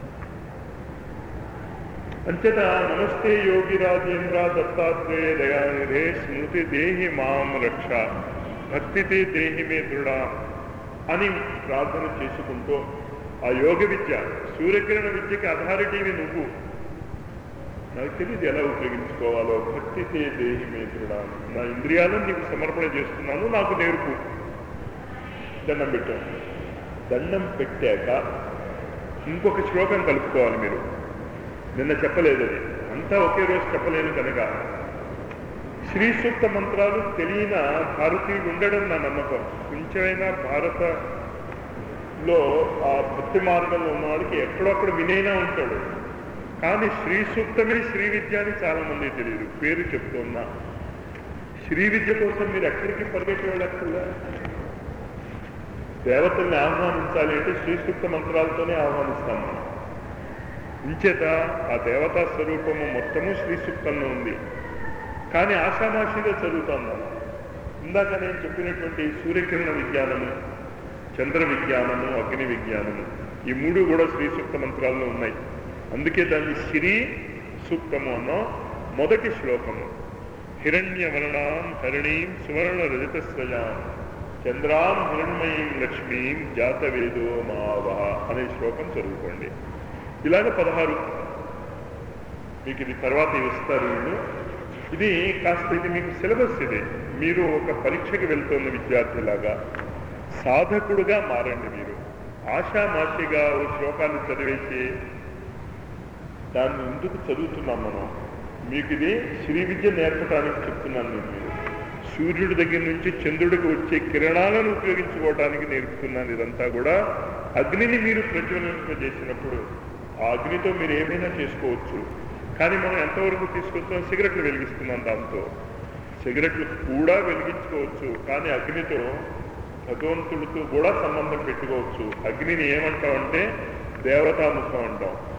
అంచేత నమస్తే యోగి రాజేంద్ర దత్తాత్రేయ దయానిధే స్మృతి దేహి మాం రక్ష భక్తితే దేహి మే దృఢ అని ప్రార్థన చేసుకుంటూ ఆ యోగ విద్య సూర్యకిరణ విద్యకి అథారిటీవి నువ్వు నాకు తెలియదు ఎలా ఉపయోగించుకోవాలో భక్తితే దేహి మే దృఢ నా ఇంద్రియాలను నీకు సమర్పణ చేస్తున్నాను నాకు నేర్పు దండం పెట్టాను దండం పెట్టాక ఇంకొక శ్లోకం కలుపుకోవాలి మీరు నిన్న చెప్పలేదు అది అంతా ఒకే రోజు చెప్పలేను కనుక శ్రీ సూక్త మంత్రాలు తెలియన భారతీయుడు ఉండడం నా నమ్మకం కొంచెమైనా భారతలో ఆ భక్తి మార్గంలో ఉన్నవాడికి ఎక్కడొక్కడ వినైనా ఉంటాడు కానీ శ్రీ సూక్తమే శ్రీ విద్య అని చాలా మంది తెలియదు పేరు చెప్తున్నా శ్రీ విద్య కోసం మీరు ఎక్కడికి పరిగెట్టి వెళ్ళక్కర్లే దేవతల్ని ఆహ్వానించాలి అంటే శ్రీ సూక్త మంత్రాలతోనే ఆహ్వానిస్తాం మనం ఇంచేత ఆ దేవతా స్వరూపము మొత్తము శ్రీ సూక్తంలో ఉంది కానీ ఆషామాషిగా చదువుతాం మనం ఇందాక నేను చెప్పినటువంటి సూర్యకిరణ విజ్ఞానము చంద్ర విజ్ఞానము అగ్ని విజ్ఞానము ఈ మూడు కూడా శ్రీ సూక్త మంత్రాల్లో ఉన్నాయి అందుకే దాన్ని శ్రీ సూక్తము అన్న మొదటి శ్లోకము హిరణ్యవర్ణాం హరిణీం సువర్ణ రజతస్వయాం చంద్రాం హిరణ్మయీం లక్ష్మీం జాతవేదో మావహ అనే శ్లోకం చదువుకోండి ఇలాగ పదహారు మీకు ఇది తర్వాత ఇస్తారు వీళ్ళు ఇది కాస్త ఇది మీకు సిలబస్ ఇది మీరు ఒక పరీక్షకి వెళ్తున్న విద్యార్థిలాగా సాధకుడుగా మారండి మీరు ఆషామాషిగా ఓ శ్లోకాన్ని చదివేసి దాన్ని ఎందుకు చదువుతున్నాం మనం మీకు ఇది శ్రీ విద్య నేర్పడానికి చెప్తున్నాను నేను మీరు సూర్యుడి దగ్గర నుంచి చంద్రుడికి వచ్చే కిరణాలను ఉపయోగించుకోవడానికి నేర్పుతున్నాను ఇదంతా కూడా అగ్నిని మీరు ప్రజ్వలింపజేసినప్పుడు ఆ అగ్నితో మీరు ఏమైనా చేసుకోవచ్చు కానీ మనం ఎంతవరకు తీసుకొస్తాం సిగరెట్లు వెలిగిస్తున్నాం దాంతో సిగరెట్లు కూడా వెలిగించుకోవచ్చు కానీ అగ్నితో భగవంతుడితో కూడా సంబంధం పెట్టుకోవచ్చు అగ్నిని ఏమంటాం అంటే దేవతాముఖం అంటాం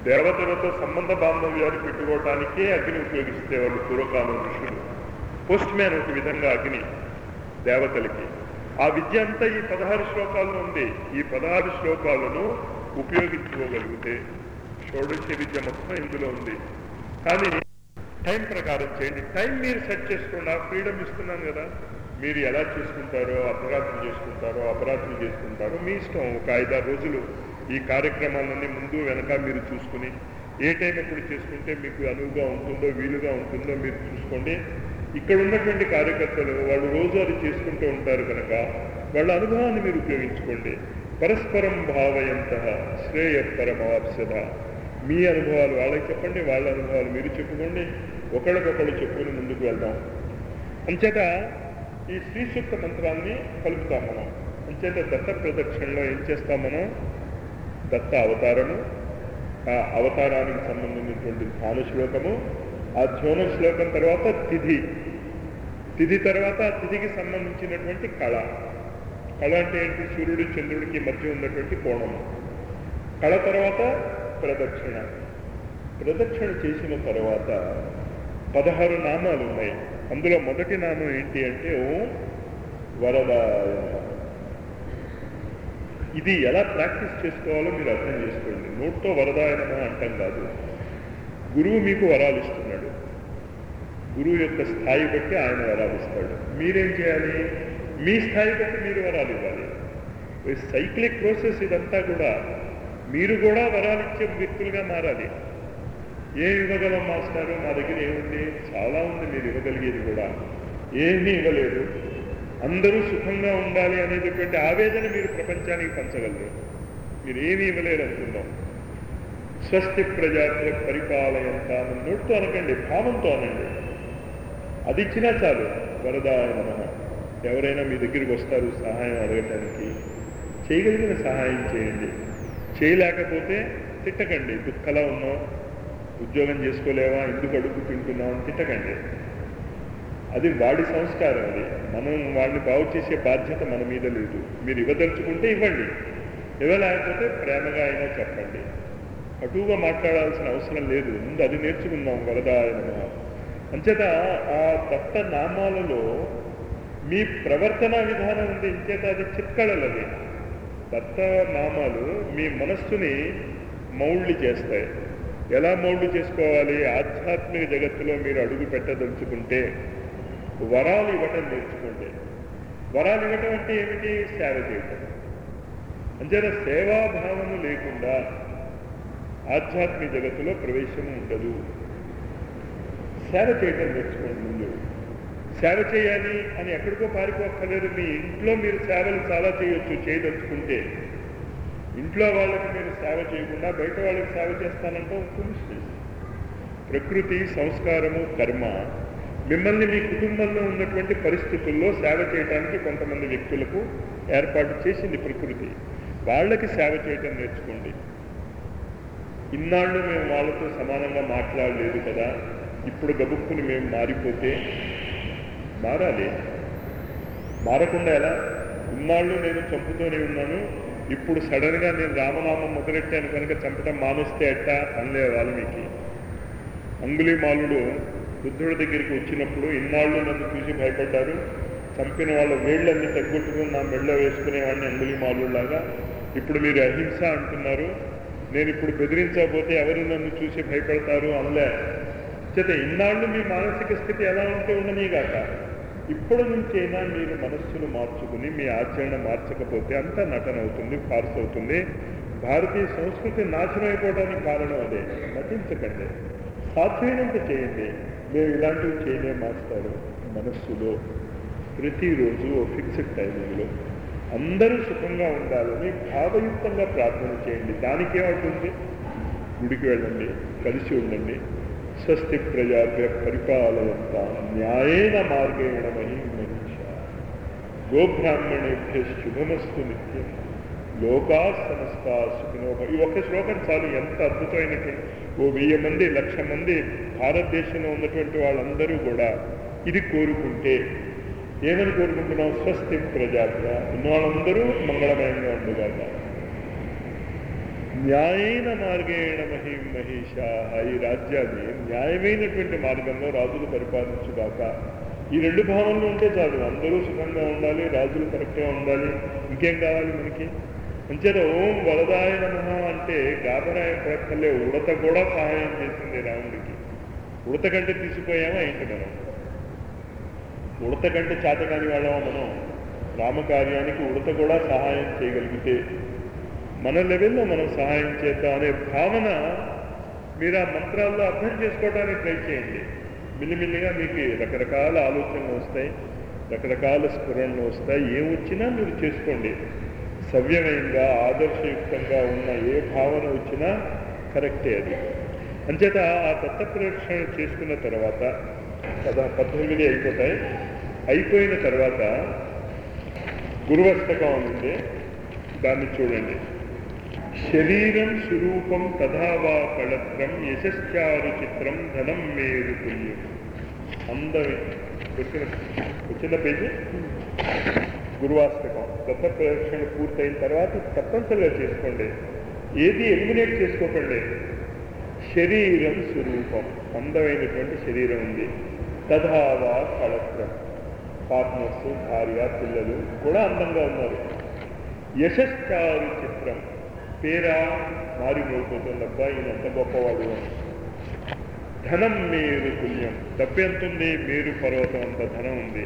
దేవతలతో సంబంధ బాంధవ్యాలు పెట్టుకోవటానికే అగ్ని ఉపయోగిస్తే వాళ్ళు పూర్వకాలం ఋషులు పోస్ట్ మ్యాన్ ఒక విధంగా అగ్ని దేవతలకి ఆ విద్య అంతా ఈ పదహారు శ్లోకాల్లో ఉంది ఈ పదహారు శ్లోకాలను ఉపయోగించుకోగలిగితే షోడశ విద్య మొత్తం ఇందులో ఉంది కానీ టైం ప్రకారం చేయండి టైం మీరు సెట్ చేసుకోండి ఆ ఫ్రీడమ్ ఇస్తున్నాను కదా మీరు ఎలా చేసుకుంటారో అపరాధం చేసుకుంటారో అపరాధం చేసుకుంటారో మీ ఇష్టం ఒక ఐదారు రోజులు ఈ కార్యక్రమాలన్నీ ముందు వెనక మీరు చూసుకుని ఏ టైం ఎప్పుడు చేసుకుంటే మీకు అనువుగా ఉంటుందో వీలుగా ఉంటుందో మీరు చూసుకోండి ఇక్కడ ఉన్నటువంటి కార్యకర్తలు వాళ్ళు రోజు అది చేసుకుంటూ ఉంటారు కనుక వాళ్ళ అనుభవాన్ని మీరు ఉపయోగించుకోండి పరస్పరం భావయంత శ్రేయ పరమవాప్సద మీ అనుభవాలు వాళ్ళకి చెప్పండి వాళ్ళ అనుభవాలు మీరు చెప్పుకోండి ఒకళ్ళకొకళ్ళు చెప్పుకుని ముందుకు వెళ్దాం అంచేత ఈ శ్రీ సూక్త మంత్రాన్ని కలుపుతాం మనం అంచేత దత్త ప్రదక్షిణలో ఏం చేస్తాం మనం దత్త అవతారము ఆ అవతారానికి సంబంధించినటువంటి ధ్యాన శ్లోకము ఆ ధ్యాన శ్లోకం తర్వాత తిథి తిథి తర్వాత ఆ తిథికి సంబంధించినటువంటి కళ కళ అంటే ఏంటి సూర్యుడు చంద్రుడికి మధ్య ఉన్నటువంటి కోణము కళ తర్వాత ప్రదక్షిణ ప్రదక్షిణ చేసిన తర్వాత పదహారు నామాలు ఉన్నాయి అందులో మొదటి నామం ఏంటి అంటే ఓం వరదాయ నమః. ఇది ఎలా ప్రాక్టీస్ చేసుకోవాలో మీరు అర్థం చేసుకోండి నోట్తో వరదాయనమా అంటాం కాదు గురువు మీకు వరాలు ఇస్తున్నాడు గురువు యొక్క స్థాయి బట్టి ఆయన వరాలు ఇస్తాడు మీరేం చేయాలి మీ స్థాయి బట్టి మీరు వరాలు ఇవ్వాలి సైక్లిక్ ప్రాసెస్ ఇదంతా కూడా మీరు కూడా వరాలు ఇచ్చే వ్యక్తులుగా మారాలి ఏం ఇవ్వగలం మాస్టారు మా దగ్గర ఏముంది చాలా ఉంది మీరు ఇవ్వగలిగేది కూడా ఏమీ ఇవ్వలేదు అందరూ సుఖంగా ఉండాలి అనేటటువంటి ఆవేదన మీరు ప్రపంచానికి పంచగలరు మీరు ఏమీ ఇవ్వలేరు అనుకుందాం స్వస్తి ప్రజాత్ర పరిపాలయంత అని నోటితో అనకండి భావంతో అనండి అది ఇచ్చినా చాలు వరదాయ నమః ఎవరైనా మీ దగ్గరికి వస్తారు సహాయం అడగటానికి చేయగలిగిన సహాయం చేయండి చేయలేకపోతే తిట్టకండి దుఃఖలా ఉన్నావు ఉద్యోగం చేసుకోలేవా ఎందుకు అడుగు తింటున్నావు అని తిట్టకండి అది వాడి సంస్కారం అది మనం వాడిని బాగు చేసే బాధ్యత మన మీద లేదు మీరు ఇవ్వదలుచుకుంటే ఇవ్వండి ఇవ్వలేకపోతే ప్రేమగా అయినా చెప్పండి అటుగా మాట్లాడాల్సిన అవసరం లేదు ముందు అది నేర్చుకుందాం వరదాయన అంచేత ఆ దత్త నామాలలో మీ ప్రవర్తన విధానం ఉంది ఇంచేత అది చిత్కళలది దత్త నామాలు మీ మనస్సుని మౌల్డ్ చేస్తాయి ఎలా మౌల్డ్ చేసుకోవాలి ఆధ్యాత్మిక జగత్తులో మీరు అడుగు పెట్టదలుచుకుంటే వరాలు ఇవ్వటం నేర్చుకోండి వరాలు ఇవ్వటం అంటే ఏమిటి సేవ చేయటం అంచేత సేవాభావము లేకుండా ఆధ్యాత్మిక జగత్తులో ప్రవేశం ఉండదు సేవ చేయటం నేర్చుకోండి ముందు సేవ చేయాలి అని ఎక్కడికో పారిపోక్కర్లేదు మీ ఇంట్లో మీరు సేవలు చాలా చేయొచ్చు చేయదలుచుకుంటే ఇంట్లో వాళ్ళకి మీరు సేవ చేయకుండా బయట వాళ్ళకి సేవ చేస్తానంటే ఫుల్స్నెస్ ప్రకృతి సంస్కారము కర్మ మిమ్మల్ని మీ కుటుంబంలో ఉన్నటువంటి పరిస్థితుల్లో సేవ చేయడానికి కొంతమంది వ్యక్తులకు ఏర్పాటు చేసింది ప్రకృతి వాళ్ళకి సేవ చేయటం నేర్చుకోండి ఇన్నాళ్ళు మేము వాళ్ళతో సమానంగా మాట్లాడలేదు కదా ఇప్పుడు గబుక్కుని మేము మారిపోతే మారాలి మారకుండా ఎలా ఇన్నాళ్ళు నేను చంపుతూనే ఉన్నాను ఇప్పుడు సడన్గా నేను రామనామం మొదలెట్టాను కనుక చంపటం మానేస్తే ఎట్ట అనలే వాల్మీకి అంగుళి మాలుడు బుద్ధుడి దగ్గరికి వచ్చినప్పుడు ఇన్నాళ్ళు నన్ను చూసి భయపడ్డారు చంపిన వాళ్ళ వేళ్ళన్నీ తగ్గొట్టుకుని నా మెళ్ళ వేసుకునేవాడిని అంగుళి మాలులాగా ఇప్పుడు మీరు అహింస అంటున్నారు నేను ఇప్పుడు బెదిరించకపోతే ఎవరు నన్ను చూసి భయపడతారు అనలే చేత ఇన్నాళ్ళు మీ మానసిక స్థితి ఎలా ఉంటే ఉండనీగాక ఇప్పుడు నుంచైనా మీరు మనస్సును మార్చుకుని మీ ఆచరణ మార్చకపోతే అంతా నటన అవుతుంది ఫార్స్ అవుతుంది భారతీయ సంస్కృతి నాశనం అయిపోవడానికి కారణం అదే నటించకండి సాధ్యమైనంత చేయండి మేము ఇలాంటివి చేయలే మాస్టారు మనస్సులో ప్రతిరోజు ఓ ఫిక్స్డ్ టైమింగ్లో అందరూ సుఖంగా ఉండాలని భావయుక్తంగా ప్రార్థన చేయండి దానికి ఏమవుతుంది గుడికి వెళ్ళండి కలిసి ఉండండి స్వస్తి ప్రజాభ్య పరిపాలయంత న్యాయేన మార్గేణ మహిమనిష గోబ్రాహ్మణేభ్య శుభమస్తు నిత్యం లోకా సమస్త సుఖినో భవ- ఈ ఒక్క శ్లోకం చాలు ఎంత అద్భుతమైనటువంటి ఓ వెయ్యి మంది లక్ష మంది భారతదేశంలో ఉన్నటువంటి వాళ్ళందరూ కూడా ఇది కోరుకుంటే ఏమని కోరుకుంటున్నాం స్వస్తి ప్రజాభ్య ఉన్న వాళ్ళందరూ మంగళమయంగా ఉండగాక న్యాయైన మార్గేణ మహిం మహిషా ఈ రాజ్యాన్ని న్యాయమైనటువంటి మార్గంలో రాజులు పరిపాలించుగాక ఈ రెండు భావనలు ఉంటే చాలు అందరూ సుఖంగా ఉండాలి రాజులు కరెక్ట్గా ఉండాలి ఇంకేం కావాలి మనకి అంచేత ఓం వరదాయ నమ అంటే గాబరాయ పడక్కలే ఉడత కూడా సహాయం చేసింది రాముడికి ఉడత కంటే తీసిపోయామా ఏంటి మనం ఉడత కంటే చేతకాని వాళ్ళమా మనం రామకార్యానికి ఉడత కూడా సహాయం చేయగలిగితే మన లెవెల్లో మనం సహాయం చేద్దాం అనే భావన మీరు ఆ మంత్రాల్లో అర్థం చేసుకోవడానికి ట్రై చేయండి మిల్లిమిల్లిగా మీకు రకరకాల ఆలోచనలు వస్తాయి రకరకాల స్ఫురణలు వస్తాయి ఏం వచ్చినా మీరు చేసుకోండి సవ్యమయంగా ఆదర్శయుక్తంగా ఉన్న ఏ భావన వచ్చినా కరెక్టే అది అంచేత ఆ తత్వ ప్రదక్షిణ చేసుకున్న తర్వాత పద పద్దెనిమిది అయిపోతాయి అయిపోయిన తర్వాత గురువస్తకం ఉంది దాన్ని చూడండి శరీరం స్వరూపం తథావా కళత్రం యశశ్చారు చిత్రం ధనం మేరు పుణ్యం అందమే వచ్చిన వచ్చిన పేజీ గురువాస్తకం దత్త ప్రదక్షిణ పూర్తయిన తర్వాత తప్పనిసరిగా చేసుకోండి ఏది ఎలిమినేట్ చేసుకోకండి శరీరం స్వరూపం అందమైనటువంటి శరీరం ఉంది తథావా కళత్రం పార్ట్నర్స్ భార్య పిల్లలు కూడా అందంగా ఉన్నారు యశశ్చారు చిత్రం పేరా మారిపోతుందబ్బా ఈయన ఎంత గొప్పవాడు అని ధనం మేరు పుణ్యం డబ్బు ఎంత ఉంది మేరు పర్వతం అంత ధనం ఉంది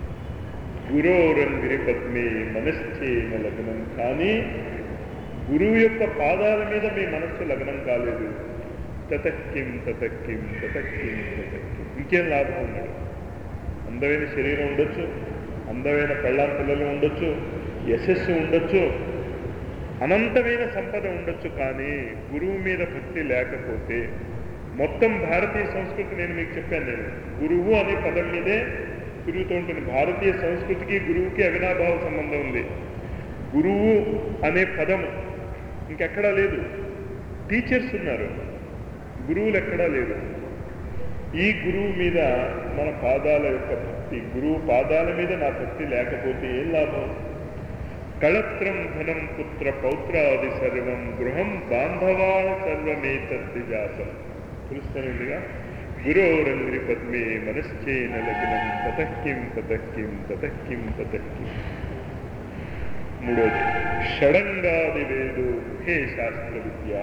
గురోరంగిరి పద్మే మనశ్చేన లగ్నం కానీ గురువు యొక్క పాదాల మీద మీ మనస్సు లగ్నం కాలేదు తతక్కిం తతక్కిం తతక్కిం తతక్కిం ఇంకేం లాభం ఉన్నాడు అందమైన శరీరం ఉండొచ్చు అందమైన పెళ్ళాం పిల్లలు ఉండొచ్చు యశస్సు ఉండొచ్చు అనంతమైన సంపద ఉండొచ్చు కానీ గురువు మీద భక్తి లేకపోతే మొత్తం భారతీయ సంస్కృతి నేను మీకు చెప్పాను నేను గురువు అనే పదం మీదే తిరుగుతూ ఉంటుంది భారతీయ సంస్కృతికి గురువుకి అవినాభావ సంబంధం ఉంది గురువు అనే పదం ఇంకెక్కడా లేదు టీచర్స్ ఉన్నారు గురువులు ఎక్కడా లేరు ఈ గురువు మీద మన పాదాల యొక్క భక్తి గురువు పాదాల మీద నా భక్తి లేకపోతే ఏం లాభం కళత్రం ధనం పుత్ర పౌత్రాది సర్వం గృహం బాంధవా సర్వమేతద్ది జాతం తెలుస్తానుగా గురోరంగ్రి పద్మే మనశ్చేన లగ్నం తతక్కిం తతక్కిం తతక్కిం తతక్కిం మూడోది షడంగాది వేదు హే శాస్త్ర విద్య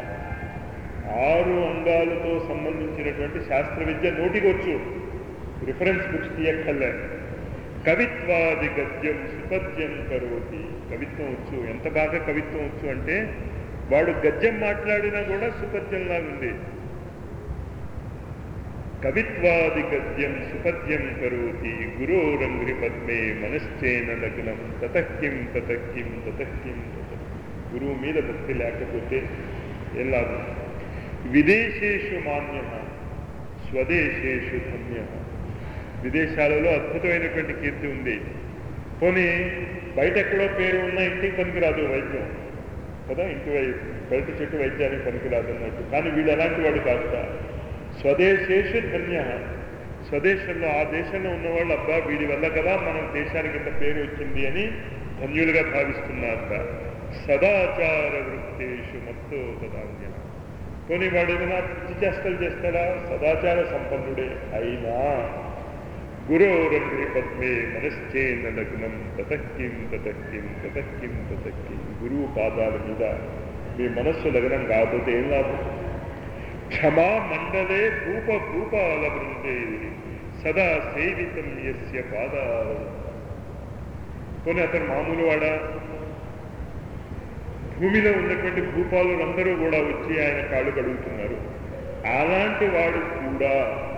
ఆరు అంగాలతో సంబంధించినటువంటి శాస్త్ర విద్య నోటికొచ్చు రిఫరెన్స్ బుక్స్ తీయక్కర్లే కవిత్వాది గద్యం సుపద్యం కరోతి కవిత్వం వచ్చు ఎంత బాగా కవిత్వం వచ్చు అంటే వాడు గద్యం మాట్లాడినా కూడా సుపద్యంలా ఉంది కవిత్వాది గద్యం సుపద్యం కరోతి గురోరంగ్రి పద్మే మనశ్చేన లగ్నం తతక్కిం తతక్కిం తతక్కిం తతక్కిం గురువు మీద భక్తి లేకపోతే ఏం లాభం విదేశేషు మాన్య స్వదేశేషు ధన్య విదేశాలలో అద్భుతమైనటువంటి కీర్తి ఉంది పోనీ బయట ఎక్కడో పేరు ఉన్న ఇంటికి పనికిరాదు వైద్యం కదా ఇంటి వై బయట చెట్టు వైద్యానికి పనికిరాదు అన్నట్టు కానీ వీడు అలాంటి వాడు కాస్త స్వదేశేషు ధన్య స్వదేశంలో ఆ దేశంలో ఉన్నవాళ్ళు అబ్బా వీడి వల్ల కదా మనం దేశానికి ఇంత పేరు వచ్చింది అని ధన్యులుగా భావిస్తున్నారట సదాచార వృత్తేషు మత్తో తదాన్య పోనీ వాడు ఏదైనా పిచ్చి చేష్టలు చేస్తాడా సదాచార సంపన్నుడే అయినా గురోరంగ్రి పద్మే మనశ్చేన లగ్నం తతక్కిం తతక్కిం తతక్కిం తతక్కిం గురువు పాదాల మీద మీ మనస్సు లగ్నం కాకపోతే ఏం లాభం క్షమా మండలే భూప భూపాల బృందే సదా సేవితం యస్య పాదాల పోనీ అతను మామూలు వాడా భూమిలో ఉన్నటువంటి భూపాలులందరూ కూడా వచ్చి ఆయన కాళ్ళు కడుగుతున్నారు అలాంటి వాడు కూడా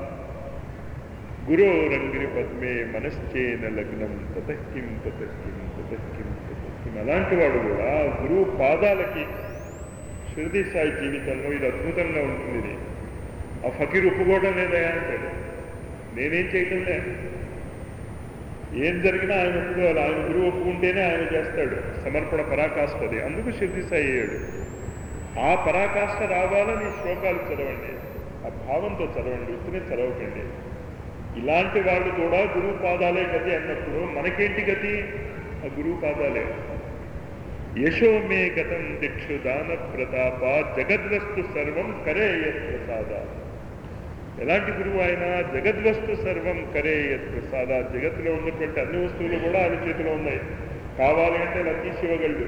గురోరంగిరి పద్మే మనశ్చేన లగ్నం తతక్కిం తతక్కిం తతక్కిం తతక్కిం అలాంటి వాడు కూడా గురువు పాదాలకి షిరిడి సాయి జీవితంలో ఇది అద్భుతంగా ఉంటుంది ఇది ఆ ఫకీర్ ఒప్పుకోవడం లేదా అంటాడు నేనేం చేయటం లే ఏం జరిగినా ఆయన ఒప్పుకోవాలి ఆయన గురువు ఒప్పుకుంటేనే ఆయన చేస్తాడు సమర్పణ పరాకాష్ఠది అందుకు షిరిడి సాయి అయ్యాడు ఆ పరాకాష్ఠ రావాలని శ్లోకాలు చదవండి ఆ భావంతో చదవండి ఉత్తినే చదవకండి ఇలాంటి వాళ్ళు కూడా గురువు పాదాలే గతి అన్నప్పుడు మనకేంటి గతి ఆ గురువు పాదాలే యశో మే గతం దిక్షు దాన ప్రతాప జగద్వస్తు సర్వం కరే యత్ ప్రసాద ఎలాంటి గురువు ఆయన జగద్వస్తు సర్వం కరే యత్ ప్రసాద జగత్తులో ఉన్నటువంటి అన్ని వస్తువులు కూడా ఆయన చేతిలో ఉన్నాయి కావాలి అంటే ఇలా తీసి ఇవ్వగలడు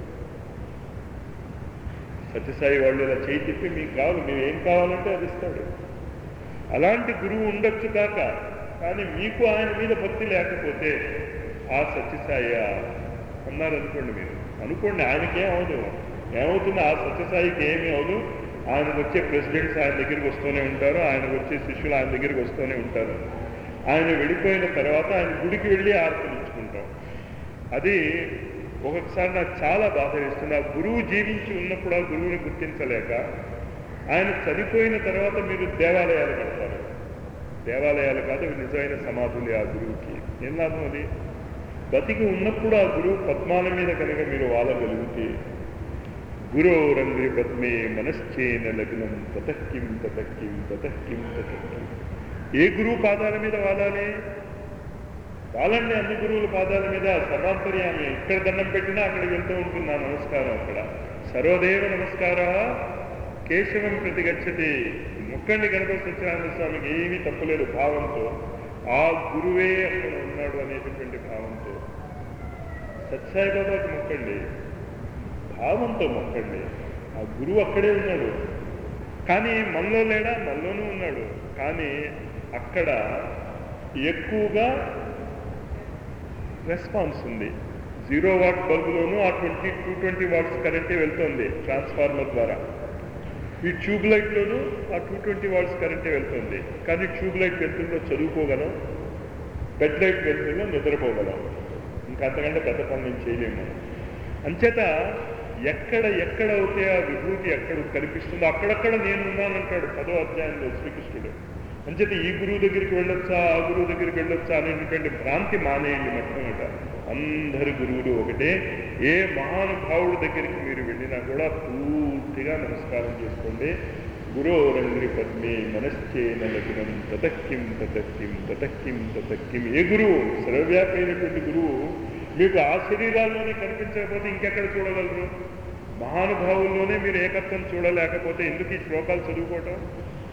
సత్యసాయి వాళ్ళు ఇలా చేయి తిప్పి మీకు కావాలి మీరు ఏం కావాలంటే అది ఇస్తాడు అలాంటి గురువు ఉండొచ్చు కాక కానీ మీకు ఆయన మీద భక్తి లేకపోతే ఆ సత్యసాయి అన్నారనుకోండి మీరు అనుకోండి ఆయనకేం అవదు ఏమవుతుంది ఆ సత్యసాయికి ఏమీ అవదు ఆయనకు వచ్చే ప్రెసిడెంట్స్ ఆయన దగ్గరికి వస్తూనే ఉంటారు ఆయనకు వచ్చే శిష్యులు ఆయన దగ్గరికి వస్తూనే ఉంటారు ఆయన వెళ్ళిపోయిన తర్వాత ఆయన గుడికి వెళ్ళి ఆర్తనించుకుంటాం అది ఒక్కొక్కసారి నాకు చాలా బాధ వేస్తుంది ఆ గురువు జీవించి ఉన్నప్పుడు ఆ గురువుని గుర్తించలేక ఆయన చనిపోయిన తర్వాత మీరు దేవాలయాలు కడతారు దేవాలయాలు కాదు అవి నిజమైన సమాధులే ఆ గురువుకి ఏం లాభం అది బతికి ఉన్నప్పుడు ఆ గురువు పద్మాల మీద కనుక మీరు వాలగలిగితే గురోరంగ్రి పద్మే మనశ్చేన లగ్నం తతక్కిం తతక్కిం తతక్కిం తతక్కిం ఏ గురువు పాదాల మీద వాలాలి వాలండి అన్ని గురువుల పాదాల మీద సర్వాంతర్యామి ఇక్కడ దండం పెట్టినా అక్కడికి వెళ్తూ ఉంటుంది నా నమస్కారం అక్కడ సర్వదేవ నమస్కార కేశవం ప్రతి గచ్చతి ముక్కండి గణపతి సత్యనారాయణ స్వామికి ఏమీ తప్పులేదు భావంతో ఆ గురువే అక్కడ ఉన్నాడు అనేటటువంటి భావంతో సత్సాయి బాబాకి మొక్కండి భావంతో మొక్కండి ఆ గురువు అక్కడే ఉన్నాడు కానీ మనలో లేడా మనలోనూ ఉన్నాడు కానీ అక్కడ ఎక్కువగా రెస్పాన్స్ ఉంది జీరో వాట్ బల్బులోనూ ఆ ట్వంటీ టూ ట్వంటీ వాట్స్ కరెంటే వెళ్తుంది ట్రాన్స్ఫార్మర్ ద్వారా ఈ ట్యూబ్ లైట్లోనూ ఆ టూ ట్వంటీ వాట్స్ కరెంటే వెళ్తుంది కానీ ట్యూబ్ లైట్ వెళ్తుందో చదువుకోగలం బెడ్ లైట్ వెళ్తుందో నిద్రపోగలం ఇంకా అంతకంటే పెద్ద పని నేను చేయలేము అంచేత ఎక్కడ ఎక్కడ అవుతే ఆ విభూతి ఎక్కడ కనిపిస్తుందో అక్కడక్కడ నేను ఉన్నానంటాడు పదో అధ్యాయంలో శ్రీకృష్ణుడు అంచేత ఈ గురువు దగ్గరికి వెళ్ళొచ్చా ఆ గురువు దగ్గరికి వెళ్ళొచ్చా అనేటువంటి భ్రాంతి మానేయండి మొట్టమొదట అందరి గురువులు ఒకటే ఏ మహానుభావుడి దగ్గరికి మీరు వెళ్ళినా కూడా పూర్తిగా నమస్కారం చేసుకోండి గురోరంగ్రి పద్మే మనశ్చేన లగ్నం తతక్కిం తతక్కిం తతక్కిం తతక్కిం ఏ గురువు సర్వవ్యాపి అయినటువంటి గురువు మీకు ఆ శరీరాల్లోనే కనిపించకపోతే ఇంకెక్కడ చూడగలరు మహానుభావుల్లోనే మీరు ఏకత్వం చూడలేకపోతే ఎందుకు ఈ శ్లోకాలు చదువుకోవటం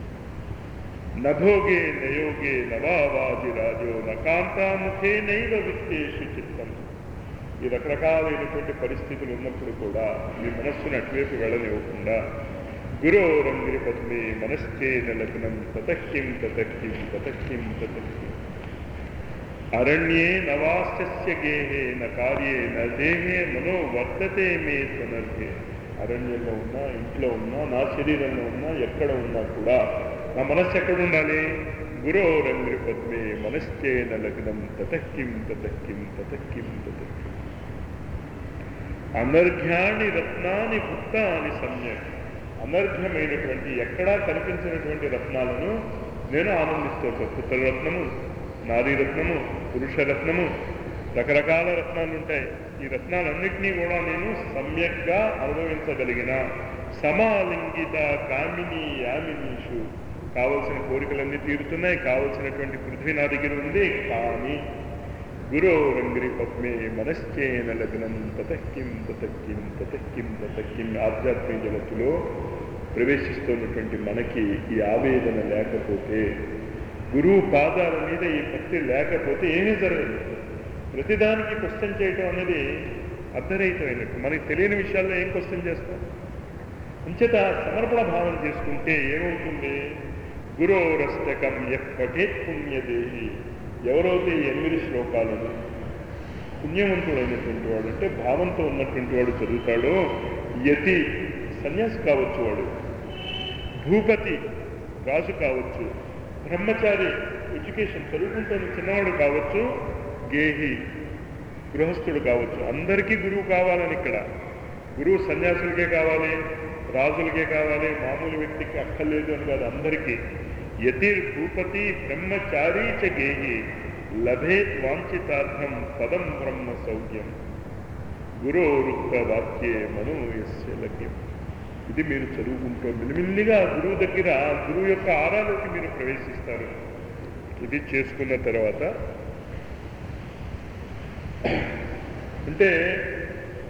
నభోగే నయోగే నవావాది రాజో నకాంతాముఖే నైవ విత్తేషు చిత్తం ఈ రకరకాలైనటువంటి పరిస్థితులు ఉన్నప్పుడు కూడా మీ మనస్సును అటువైపు వెళ్ళనివ్వకుండా గురోరంగిరి పద్మే మనశ్చేన లగ్నం తతక్కిం తతక్కిం తతక్కిం తతక్కిం అరణ్యే నవాస్య గేహే న కార్యే న దేహే మనో వర్తతే మే త్వనర్హే అరణ్యంలో ఉన్నా ఇంట్లో ఉన్నా నా శరీరంలో ఉన్నా ఎక్కడ ఉన్నా కూడా నా మనస్సు ఎక్కడ ఉండాలి గురోరంగ్రి పద్మే మనశ్చేన లగ్నం తతక్కిం తతక్కిం తతక్కిం తతక్కిం అనర్ఘ్యాని రత్నాని భుక్తాని సమ్యక్ అనర్ఘ్యమైనటువంటి ఎక్కడా కనిపించినటువంటి రత్నాలను నేను ఆనందిస్తూ పుత్రరత్నము నారీరత్నము పురుషరత్నము రకరకాల రత్నాలు ఉంటాయి ఈ రత్నాలన్నింటినీ కూడా నేను సమ్యక్గా అనుభవించగలిగిన సమాలింగిత కామిని యామినీషు కావలసిన కోరికలన్నీ తీరుతున్నాయి కావలసినటువంటి పృథ్వీ నా దగ్గర ఉంది కానీ గురోరంగిరి పద్మే మనశ్చేన లగ్నం తతక్కిం తతక్కిం తతక్కిం తతక్కిం ఆధ్యాత్మిక జగత్తులో ప్రవేశిస్తున్నటువంటి మనకి ఈ ఆవేదన లేకపోతే గురువు పాదాల మీద ఈ భక్తి లేకపోతే ఏమీ జరగదు ప్రతిదానికి క్వశ్చన్ చేయటం అనేది అర్ధరహితమైనట్టు మనకి తెలియని విషయాల్లో ఏం క్వశ్చన్ చేస్తాం అంచేత సమర్పణ భావం చేసుకుంటే ఏమవుతుంది గురోరస్తకం ఎప్పటేత్ పుణ్యదేహి ఎవరైతే ఈ ఎనిమిది శ్లోకాలను పుణ్యవంతుడైనటువంటి వాడు అంటే భావంతో ఉన్నటువంటి వాడు చదువుతాడో యతి సన్యాసి కావచ్చు వాడు భూపతి రాజు కావచ్చు బ్రహ్మచారి ఎడ్యుకేషన్ చదువుకుంటున్న చిన్నవాడు కావచ్చు గేహి గృహస్థుడు కావచ్చు అందరికీ గురువు కావాలని ఇక్కడ గురువు సన్యాసులకే కావాలి రాజులకే కావాలి మామూలు వ్యక్తికి అక్కర్లేదు అని కాదు అందరికీ యతిర్ భూపతి బ్రహ్మచారీ చ గేహి లభేత్ వాంఛితార్థం పదం బ్రహ్మ సౌఖ్యం గురోరుక్త వాక్యే మనోయస్య లభ్యం ఇది మీరు చదువుకుంటూ మిల్లిమిల్లిగా గురువు దగ్గర గురువు యొక్క ఆరాలోకి మీరు ప్రవేశిస్తారు ఇది చేసుకున్న తర్వాత అంటే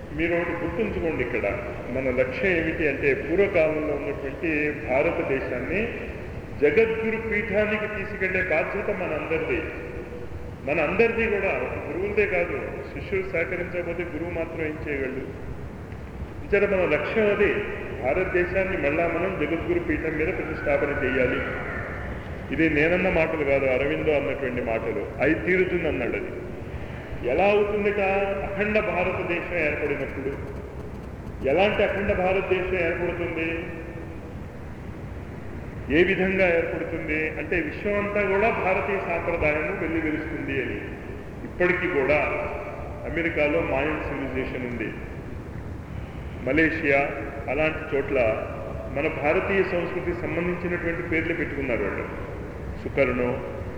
మీరు ఒకటి గుర్తుంచుకోండి ఇక్కడ మన లక్ష్యం ఏమిటి అంటే పూర్వకాలంలో ఉన్నటువంటి భారతదేశాన్ని జగద్గురు పీఠానికి తీసుకెళ్లే బాధ్యత మన అందరిది మన అందరిది కూడా ఒక గురువులదే కాదు శిష్యులు సహకరించకపోతే గురువు మాత్రం ఏం చేయగలడు ఇతర మన లక్ష్యం అది భారతదేశాన్ని మళ్ళా మనం జగద్గురు పీఠం మీద ప్రతిష్టాపన చేయాలి ఇది నేనన్న మాటలు కాదు అరవిందో అన్నటువంటి మాటలు అవి తీరుతుంది అన్నాడు అది ఎలా అవుతుందిట అఖండ భారతదేశం ఏర్పడినప్పుడు ఎలాంటి అఖండ భారతదేశం ఏర్పడుతుంది ఏ విధంగా ఏర్పడుతుంది అంటే విశ్వం అంతా కూడా భారతీయ సాంప్రదాయం వెళ్ళి వెలుస్తుంది అని ఇప్పటికీ కూడా అమెరికాలో మాయన్ సివిలైజేషన్ ఉంది మలేషియా అలాంటి చోట్ల మన భారతీయ సంస్కృతికి సంబంధించినటువంటి పేర్లు పెట్టుకున్నారు వాళ్ళు సుకర్ణో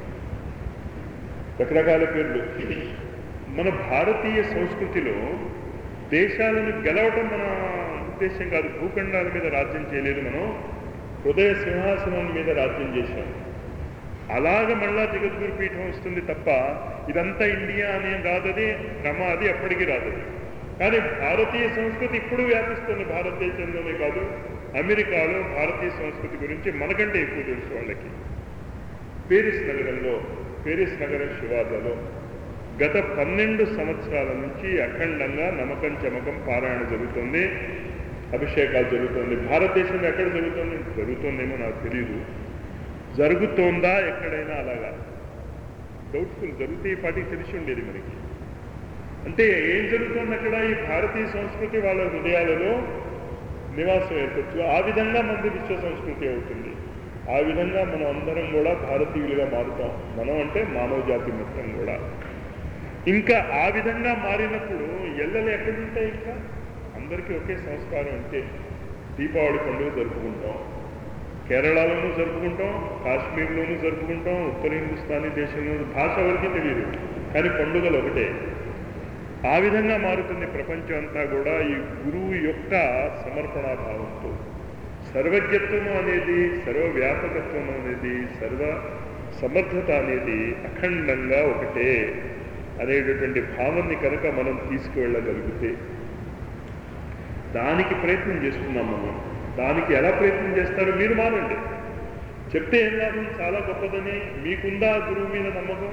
రకరకాల పేర్లు మన భారతీయ సంస్కృతిలో దేశాలను గెలవటం మన ఉద్దేశం కాదు భూఖండాల మీద రాజ్యం చేయలేదు మనం హృదయ సింహాసనం మీద రాజ్యం చేశాం అలాగ మళ్ళా జగద్గురు పీఠం వస్తుంది తప్ప ఇదంతా ఇండియా అనే రాదది క్రమ అది అప్పటికి రాదది కానీ భారతీయ సంస్కృతి ఇప్పుడు వ్యాపిస్తుంది భారతదేశంలోనే కాదు అమెరికాలో భారతీయ సంస్కృతి గురించి మనకంటే ఎక్కువ తెలుసు వాళ్ళకి పేరిస్ నగరంలో పేరిస్ నగరం శివార్లలో గత పన్నెండు సంవత్సరాల నుంచి అఖండంగా నమ్మకం చమకం పారాయణ జరుగుతుంది అభిషేకాలు జరుగుతుంది భారతదేశంలో ఎక్కడ జరుగుతుంది జరుగుతుందేమో నాకు తెలియదు జరుగుతోందా ఎక్కడైనా అలాగా డౌట్ఫుల్ జరిగితే ఈ పాటికి తెలిసి ఉండేది మనకి అంటే ఏం జరుగుతుంది అక్కడ ఈ భారతీయ సంస్కృతి వాళ్ళ హృదయాలలో నివాసం ఏర్పరచు ఆ విధంగా మంది విశ్వ సంస్కృతి అవుతుంది ఆ విధంగా మనం అందరం కూడా భారతీయులుగా మారుతాం మనం అంటే మానవ జాతి మొత్తం కూడా ఇంకా ఆ విధంగా మారినప్పుడు ఎల్లలు ఎక్కడుంటాయి ఇంకా అందరికీ ఒకే సంస్కారం అంటే దీపావళి పండుగ జరుపుకుంటాం కేరళలోనూ జరుపుకుంటాం కాశ్మీర్లోనూ జరుపుకుంటాం ఉత్తర హిందుస్థానీ దేశంలో భాష ఎవరికి తెలియదు కానీ పండుగలు ఒకటే ఆ విధంగా మారుతుంది ప్రపంచం అంతా కూడా ఈ గురువు యొక్క సమర్పణాభావంతో సర్వజ్ఞత్వము అనేది సర్వవ్యాపకత్వం అనేది సర్వ సమర్థత అనేది అఖండంగా ఒకటే అనేటటువంటి భావాన్ని కనుక మనం తీసుకువెళ్ళగలిగితే దానికి ప్రయత్నం చేస్తున్నాం మనం దానికి ఎలా ప్రయత్నం చేస్తారో మీరు మానండి చెప్తే ఏం లాభం చాలా గొప్పదని మీకుందా గురువు మీద నమ్మకం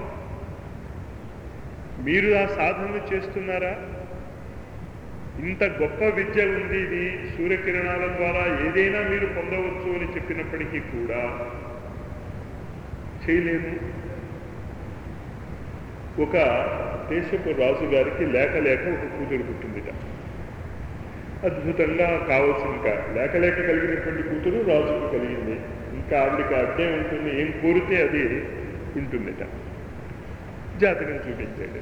మీరు ఆ సాధనలు చేస్తున్నారా ఇంత గొప్ప విద్య ఉంది ఇది సూర్యకిరణాల ద్వారా ఏదైనా మీరు పొందవచ్చు అని చెప్పినప్పటికీ కూడా చేయలేము ఒక దేశపు రాజు గారికి లేక లేక ఒక కూతురు పుట్టిందిట అద్భుతంగా కావాల్సిన ఇంకా లేక లేక కలిగినటువంటి కూతురు రాజుకు కలిగింది ఇంకా ఆవిడికి అడ్డే ఉంటుంది ఏం కోరితే అది ఉంటుందిట జాతకం చూపించాడు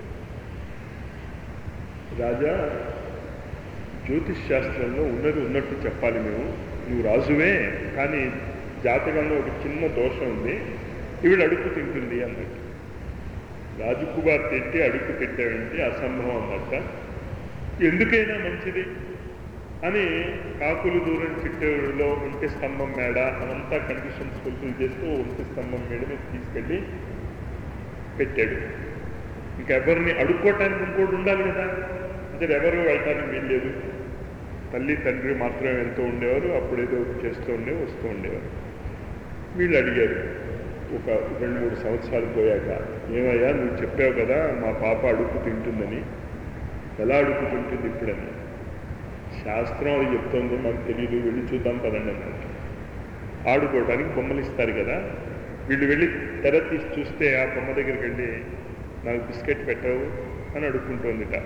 రాజా జ్యోతిష్ శాస్త్రంలో ఉన్నది ఉన్నట్టు చెప్పాలి మేము నువ్వు రాజువే కానీ జాతకంలో ఒక చిన్న దోషం ఉంది ఈవిడ అడుగు తింటుంది అన్నట్టు రాజు కుమార్ తింటే అడుగు పెట్టావంటే అసంభవం అన్నట్ట ఎందుకైనా మంచిది అని కాకులు దూరం చిట్టూరులో ఒంటి స్తంభం మేడ అదంతా కండిషన్స్ ఫుల్ఫిల్ చేస్తూ ఒంటి స్తంభం మేడ మీద తీసుకెళ్ళి పెట్టాడు ఇంకా ఎవరిని అడుక్కోవటానికి ఇంకోటి ఉండాలి కదా అంటే ఎవరు వెళ్ళటానికి వీల్లేదు తల్లి తండ్రి మాత్రమే వెళ్తూ ఉండేవారు అప్పుడు ఏదో చేస్తూ ఉండే వస్తూ ఉండేవారు వీళ్ళు అడిగారు ఒక రెండు మూడు సంవత్సరాలు పోయాక ఏమయ్యా నువ్వు చెప్పావు కదా మా పాప అడుక్కు తింటుందని ఎలా అడుక్కు తింటుంది ఇప్పుడని శాస్త్రం అది చెప్తోంది మాకు తెలియదు వెళ్ళి చూద్దాం పదండి అన్నట్టు ఆడుకోవడానికి బొమ్మలు ఇస్తారు కదా వీళ్ళు వెళ్ళి తెర తీసి చూస్తే ఆ బొమ్మ దగ్గరికి వెళ్ళి నాకు బిస్కెట్ పెట్టవు అని అడుక్కుంటోందిట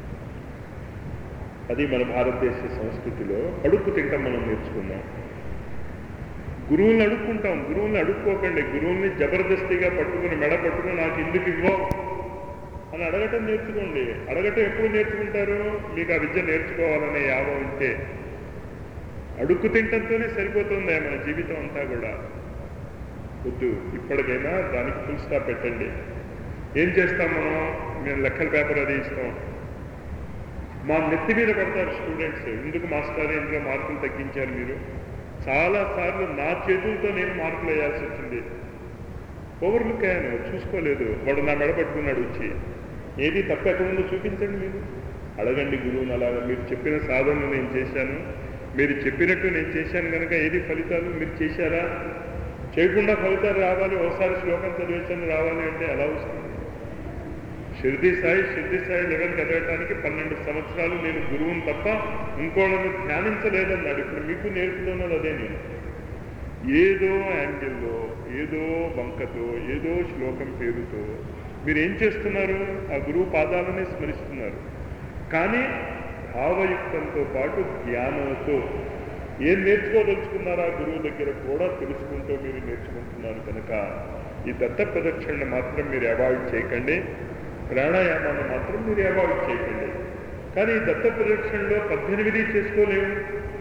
అది మన భారతదేశ సంస్కృతిలో అడుక్కు తింటాం మనం నేర్చుకున్నాం గురువుల్ని అడుక్కుంటాం గురువుల్ని అడుక్కోకండి గురువుల్ని జబర్దస్తిగా పట్టుకుని మెడ పట్టుకుని నాకు ఎందుకు ఇవ్వో అని అడగటం నేర్చుకోండి అడగటం ఎప్పుడు నేర్చుకుంటారు మీకు ఆ విద్య నేర్చుకోవాలనే యావం ఉంటే అడుక్కు తింటంతోనే సరిపోతుంది మన జీవితం అంతా కూడా వద్దు ఇప్పటికైనా దానికి ఫుల్ స్టాప్ పెట్టండి ఏం చేస్తాం మనం మేము లెక్కల పేపర్ అది ఇస్తాం మా నెత్తి మీద పడతారు స్టూడెంట్స్ ఎందుకు మాస్టర్ ఇందులో మార్కులు తగ్గించారు మీరు చాలా సార్లు నా చేతులతో నేను మార్కులు వేయాల్సి వచ్చింది ఓవర్లుక్ అయ్యాను చూసుకోలేదు వాడు నా మెడ పట్టుకున్నాడు వచ్చి ఏది తప్పు ఎక్కడ ఉందో చూపించండి మీరు అడగండి గురువుని అలాగా మీరు చెప్పిన సాధనలు నేను చేశాను మీరు చెప్పినట్టు నేను చేశాను కనుక ఏది ఫలితాలు మీరు చేశారా చేయకుండా ఫలితాలు రావాలి ఒకసారి శ్లోకం చదివేశాను రావాలి అంటే ఎలా వస్తుంది షిర్ది సాయి షిర్ది సాయి లెవెల్కి ఎదగటానికి పన్నెండు సంవత్సరాలు నేను గురువుని తప్ప ఇంకోళ్ళని ధ్యానించలేదన్నాడు ఇప్పుడు మీకు నేర్పుతున్నది అదే నేను ఏదో యాంగిల్లో ఏదో వంకతో ఏదో శ్లోకం పేరుతో మీరు ఏం చేస్తున్నారు ఆ గురువు పాదాలనే స్మరిస్తున్నారు కానీ భావయుక్తంతో పాటు జ్ఞానంతో ఏం నేర్చుకోదలుచుకున్నారో ఆ గురువు దగ్గర కూడా తెలుసుకుంటూ మీరు నేర్చుకుంటున్నారు కనుక ఈ దత్త ప్రదక్షిణ మాత్రం మీరు అవాయిడ్ చేయకండి ప్రాణాయామాన్ని మాత్రం మీరు అవాయిడ్ చేయకండి కానీ ఈ దత్త ప్రదక్షిణలో పద్దెనిమిది చేసుకోలేము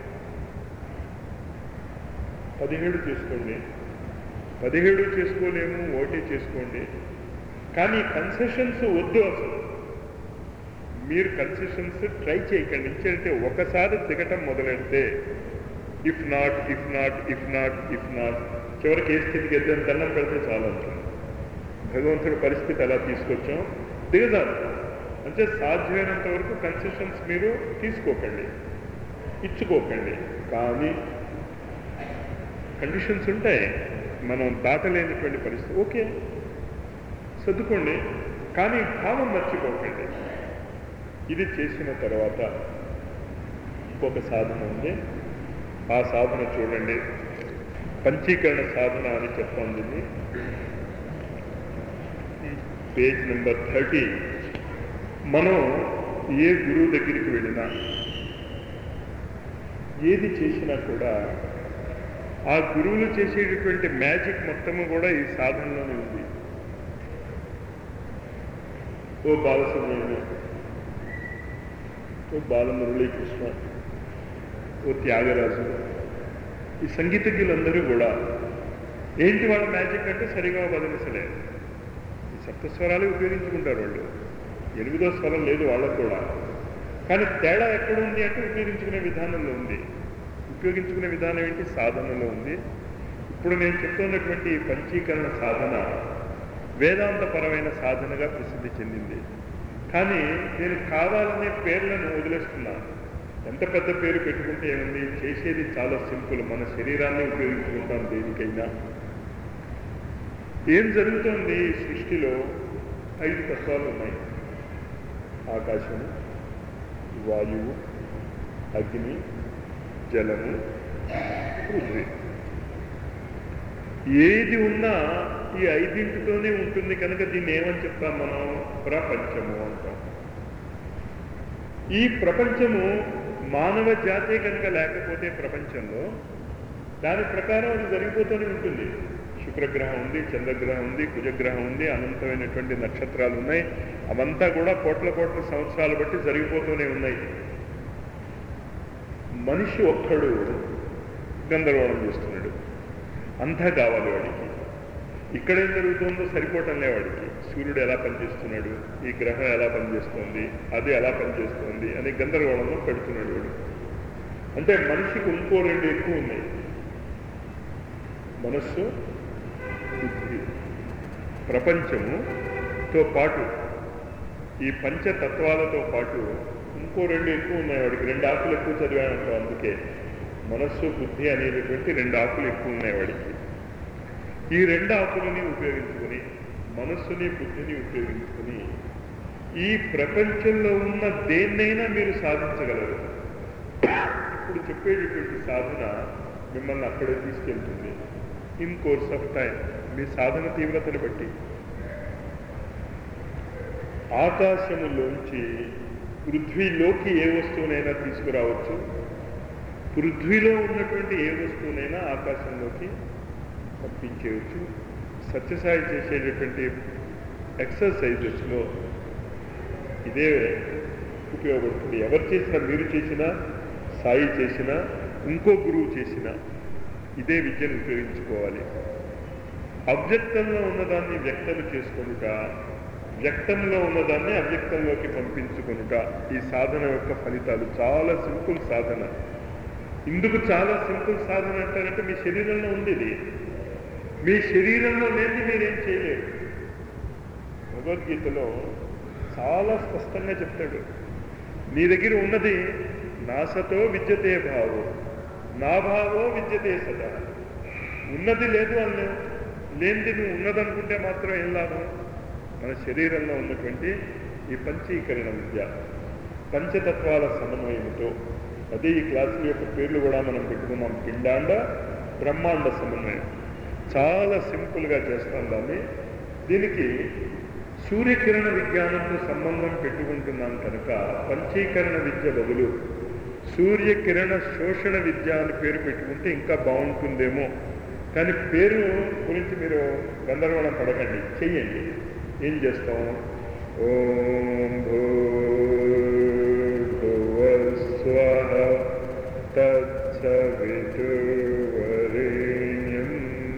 పదిహేడు చేసుకోండి పదిహేడు చేసుకోలేము ఒకటి చేసుకోండి కానీ కన్సెషన్స్ వద్దు అసలు మీరు కన్సెషన్స్ ట్రై చేయకండి ఎందుకంటే ఒకసారి దిగటం మొదలెడితే if not if not if not if not చివరికి ఏ స్థితికి ఎద్దని దండం పెడితే చాలా ఉంటుంది భగవంతుడి పరిస్థితి ఎలా తీసుకొచ్చాం దిగదాం అంటే సాధ్యమైనంత వరకు కన్సెషన్స్ మీరు తీసుకోకండి ఇచ్చుకోకండి కానీ కండిషన్స్ ఉంటాయి మనం దాటలేనటువంటి పరిస్థితి ఓకే సర్దుకోండి కానీ భావం మర్చిపోకండి ఇది చేసిన తర్వాత ఇంకొక సాధన ఉంది ఆ సాధన చూడండి పంచీకరణ సాధన అని చెప్తాం దీన్ని పేజ్ నెంబర్ థర్టీ మనం ఏ గురువు దగ్గరికి వెళ్ళినా ఏది చేసినా కూడా ఆ గురువులు చేసేటటువంటి మ్యాజిక్ మొత్తము కూడా ఈ సాధనలోనే ఉంది ఓ బాలసుబ్రహ్మణ్యం ఓ బాలమురళీకృష్ణ ఓ త్యాగరాజు ఈ సంగీతజ్ఞులందరూ కూడా ఏంటి వాళ్ళ మ్యాజిక్ అంటే సరిగా బదిలిసలే ఈ సప్తస్వరాలు ఉపయోగించుకుంటారు వాళ్ళు ఎనిమిదో స్వరం లేదు వాళ్ళకు కూడా కానీ తేడా ఎక్కడ ఉంది అంటే ఉపయోగించుకునే విధానంలో ఉంది ఉపయోగించుకునే విధానం ఏంటి సాధనలో ఉంది ఇప్పుడు నేను చెప్తున్నటువంటి ఈ పంచీకరణ సాధన వేదాంతపరమైన సాధనగా ప్రసిద్ధి చెందింది కానీ నేను కావాలనే పేర్లను వదిలేస్తున్నాను ఎంత పెద్ద పేరు పెట్టుకుంటే ఏముంది చేసేది చాలా సింపుల్ మన శరీరాన్ని ఉపయోగించుకుంటాం దేనికైనా ఏం జరుగుతోంది ఈ సృష్టిలో ఐదు తత్వాలు ఉన్నాయి ఆకాశము వాయువు అగ్ని జలము పృథ్వీ ఏది ఉన్నా ఈ ఐదింటితోనే ఉంటుంది కనుక దీన్ని ఏమని చెప్తాం మనం ప్రపంచము అంటాం ఈ ప్రపంచము మానవ జాతే కనుక లేకపోతే ప్రపంచంలో దాని ప్రకారం అది జరిగిపోతూనే ఉంటుంది శుక్రగ్రహం ఉంది చంద్రగ్రహం ఉంది కుజగ్రహం ఉంది అనంతమైనటువంటి నక్షత్రాలు ఉన్నాయి అవంతా కూడా కోట్ల కోట్ల సంవత్సరాలు బట్టి జరిగిపోతూనే ఉన్నాయి మనిషి ఒక్కడు గందరగోళం చేస్తున్నాడు అంతా కావాలి వాడికి ఇక్కడేం జరుగుతుందో సరిపోవటంలే వాడికి సూర్యుడు ఎలా పనిచేస్తున్నాడు ఈ గ్రహం ఎలా పనిచేస్తుంది అది ఎలా పనిచేస్తుంది అని గందరగోళంలో పెడుతున్నాడు వాడు అంటే మనిషికి ఇంకో రెండు ఎక్కువ ఉన్నాయి మనస్సు బుద్ధి ప్రపంచముతో పాటు ఈ పంచతత్వాలతో పాటు ఇంకో రెండు ఎక్కువ ఉన్నాయి వాడికి రెండు ఆకులు ఎక్కువ చదివానంటాం అందుకే మనస్సు బుద్ధి అనేటటువంటి రెండు ఆకులు ఎక్కువ ఉన్నాయి వాడికి ఈ రెండు ఆకులని ఉపయోగించుకొని మనస్సుని బుద్ధిని ఉపయోగించుకొని ఈ ప్రపంచంలో ఉన్న దేన్నైనా మీరు సాధించగలరు ఇప్పుడు చెప్పేటటువంటి సాధన మిమ్మల్ని అక్కడే తీసుకెళ్తుంది ఇన్ కోర్స్ ఆఫ్ టైం మీ సాధన తీవ్రతను బట్టి ఆకాశములోంచి పృథ్వీలోకి ఏ వస్తువునైనా తీసుకురావచ్చు పృథ్వీలో ఉన్నటువంటి ఏ వస్తువునైనా ఆకాశంలోకి పంపించేయచ్చు సత్యసాయి చేసేటటువంటి ఎక్సర్సైజెస్లో ఇదే ఉపయోగపడుతుంది ఎవరు చేసినా మీరు చేసినా సాయి చేసినా ఇంకో గురువు చేసినా ఇదే విద్యను ఉపయోగించుకోవాలి అవ్యక్తంలో ఉన్నదాన్ని వ్యక్తం చేసుకొనుట వ్యక్తంలో ఉన్నదాన్ని అవ్యక్తంలోకి పంపించుకొనుట ఈ సాధన యొక్క ఫలితాలు చాలా సింపుల్ సాధన ఇందుకు చాలా సింపుల్ సాధన అంటారంటే మీ శరీరంలో ఉంది ఇది మీ శరీరంలో లేని మీరేం చేయలేరు భగవద్గీతలో చాలా స్పష్టంగా చెప్తాడు నీ దగ్గర ఉన్నది నాసతో విద్యతే భావో నా భావో విద్యతే సదా ఉన్నది లేదు అని లేనిది నువ్వు ఉన్నదనుకుంటే మాత్రం ఏం లాభం మన శరీరంలో ఉన్నటువంటి ఈ పంచీకరణ విద్య పంచతత్వాల సమన్వయంతో అదే ఈ క్లాసుల యొక్క పేర్లు కూడా మనం పెట్టుకున్నాం పిండాండ బ్రహ్మాండ సమన్వయం చాలా సింపుల్గా చేస్తాం దాన్ని దీనికి సూర్యకిరణ విజ్ఞానంతో సంబంధం పెట్టుకుంటున్నాం కనుక పంచీకరణ విద్య బదులు సూర్యకిరణ శోషణ విద్య అని పేరు పెట్టుకుంటే ఇంకా బాగుంటుందేమో కానీ పేరు గురించి మీరు గందరగోళం పడకండి చెయ్యండి ఏం చేస్తాం ఓం భూర్భువస్వ తత్సవితుర్వరేణ్యం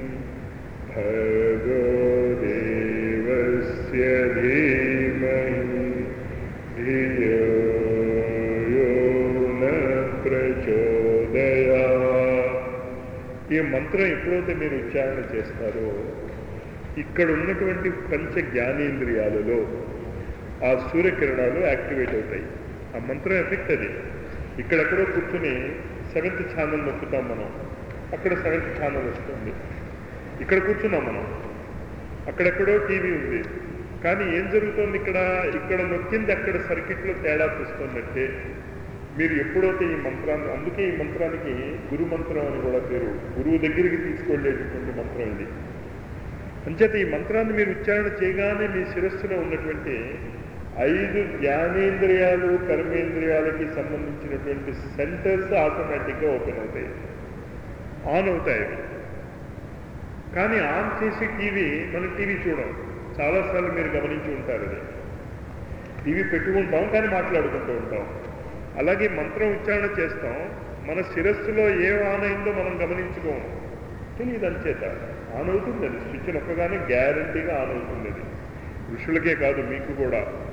భగో దేవస్య ధీమహి ధియో యో న ప్రచోదయా ఈ మంత్రం ఎప్పుడైతే మీరు ఉచ్చారణ చేస్తారో ఇక్కడ ఉన్నటువంటి పంచ జ్ఞానేంద్రియాలలో ఆ సూర్యకిరణాలు యాక్టివేట్ అవుతాయి ఆ మంత్రం ఎఫెక్ట్ అది ఇక్కడెక్కడో కూర్చుని సెవెంత్ ఛానల్ నొక్కుతాం మనం అక్కడ సెవెంత్ ఛానల్ వస్తుంది ఇక్కడ కూర్చున్నాం మనం అక్కడెక్కడో టీవీ ఉంది కానీ ఏం జరుగుతుంది ఇక్కడ ఇక్కడ నొక్కింది అక్కడ సర్కిట్లో తేడా వస్తుందంటే మీరు ఎప్పుడైతే ఈ మంత్రాన్ని అందుకే ఈ మంత్రానికి గురు మంత్రం అని కూడా పేరు గురువు దగ్గరికి తీసుకెళ్ళేటటువంటి మంత్రం ఇది అంచేత ఈ మంత్రాన్ని మీరు ఉచ్చారణ చేయగానే మీ శిరస్సులో ఉన్నటువంటి ఐదు జ్ఞానేంద్రియాలు కర్మేంద్రియాలకి సంబంధించినటువంటి సెంటర్స్ ఆటోమేటిక్గా ఓపెన్ అవుతాయి ఆన్ అవుతాయి అవి కానీ ఆన్ చేసి టీవీ మనం టీవీ చూడం చాలాసార్లు మీరు గమనించి ఉంటారు అది టీవీ పెట్టుకుంటాం కానీ మాట్లాడుకుంటూ ఉంటాం అలాగే మంత్రం ఉచ్చారణ చేస్తాం మన శిరస్సులో ఏం ఆన్ అయిందో మనం గమనించుకోము తెలియదు అంచేత ఆన్ అవుతుంది అది స్విచ్ నొక్కగానే గ్యారంటీగా ఆన్ అవుతుంది అది ఋషులకే కాదు మీకు కూడా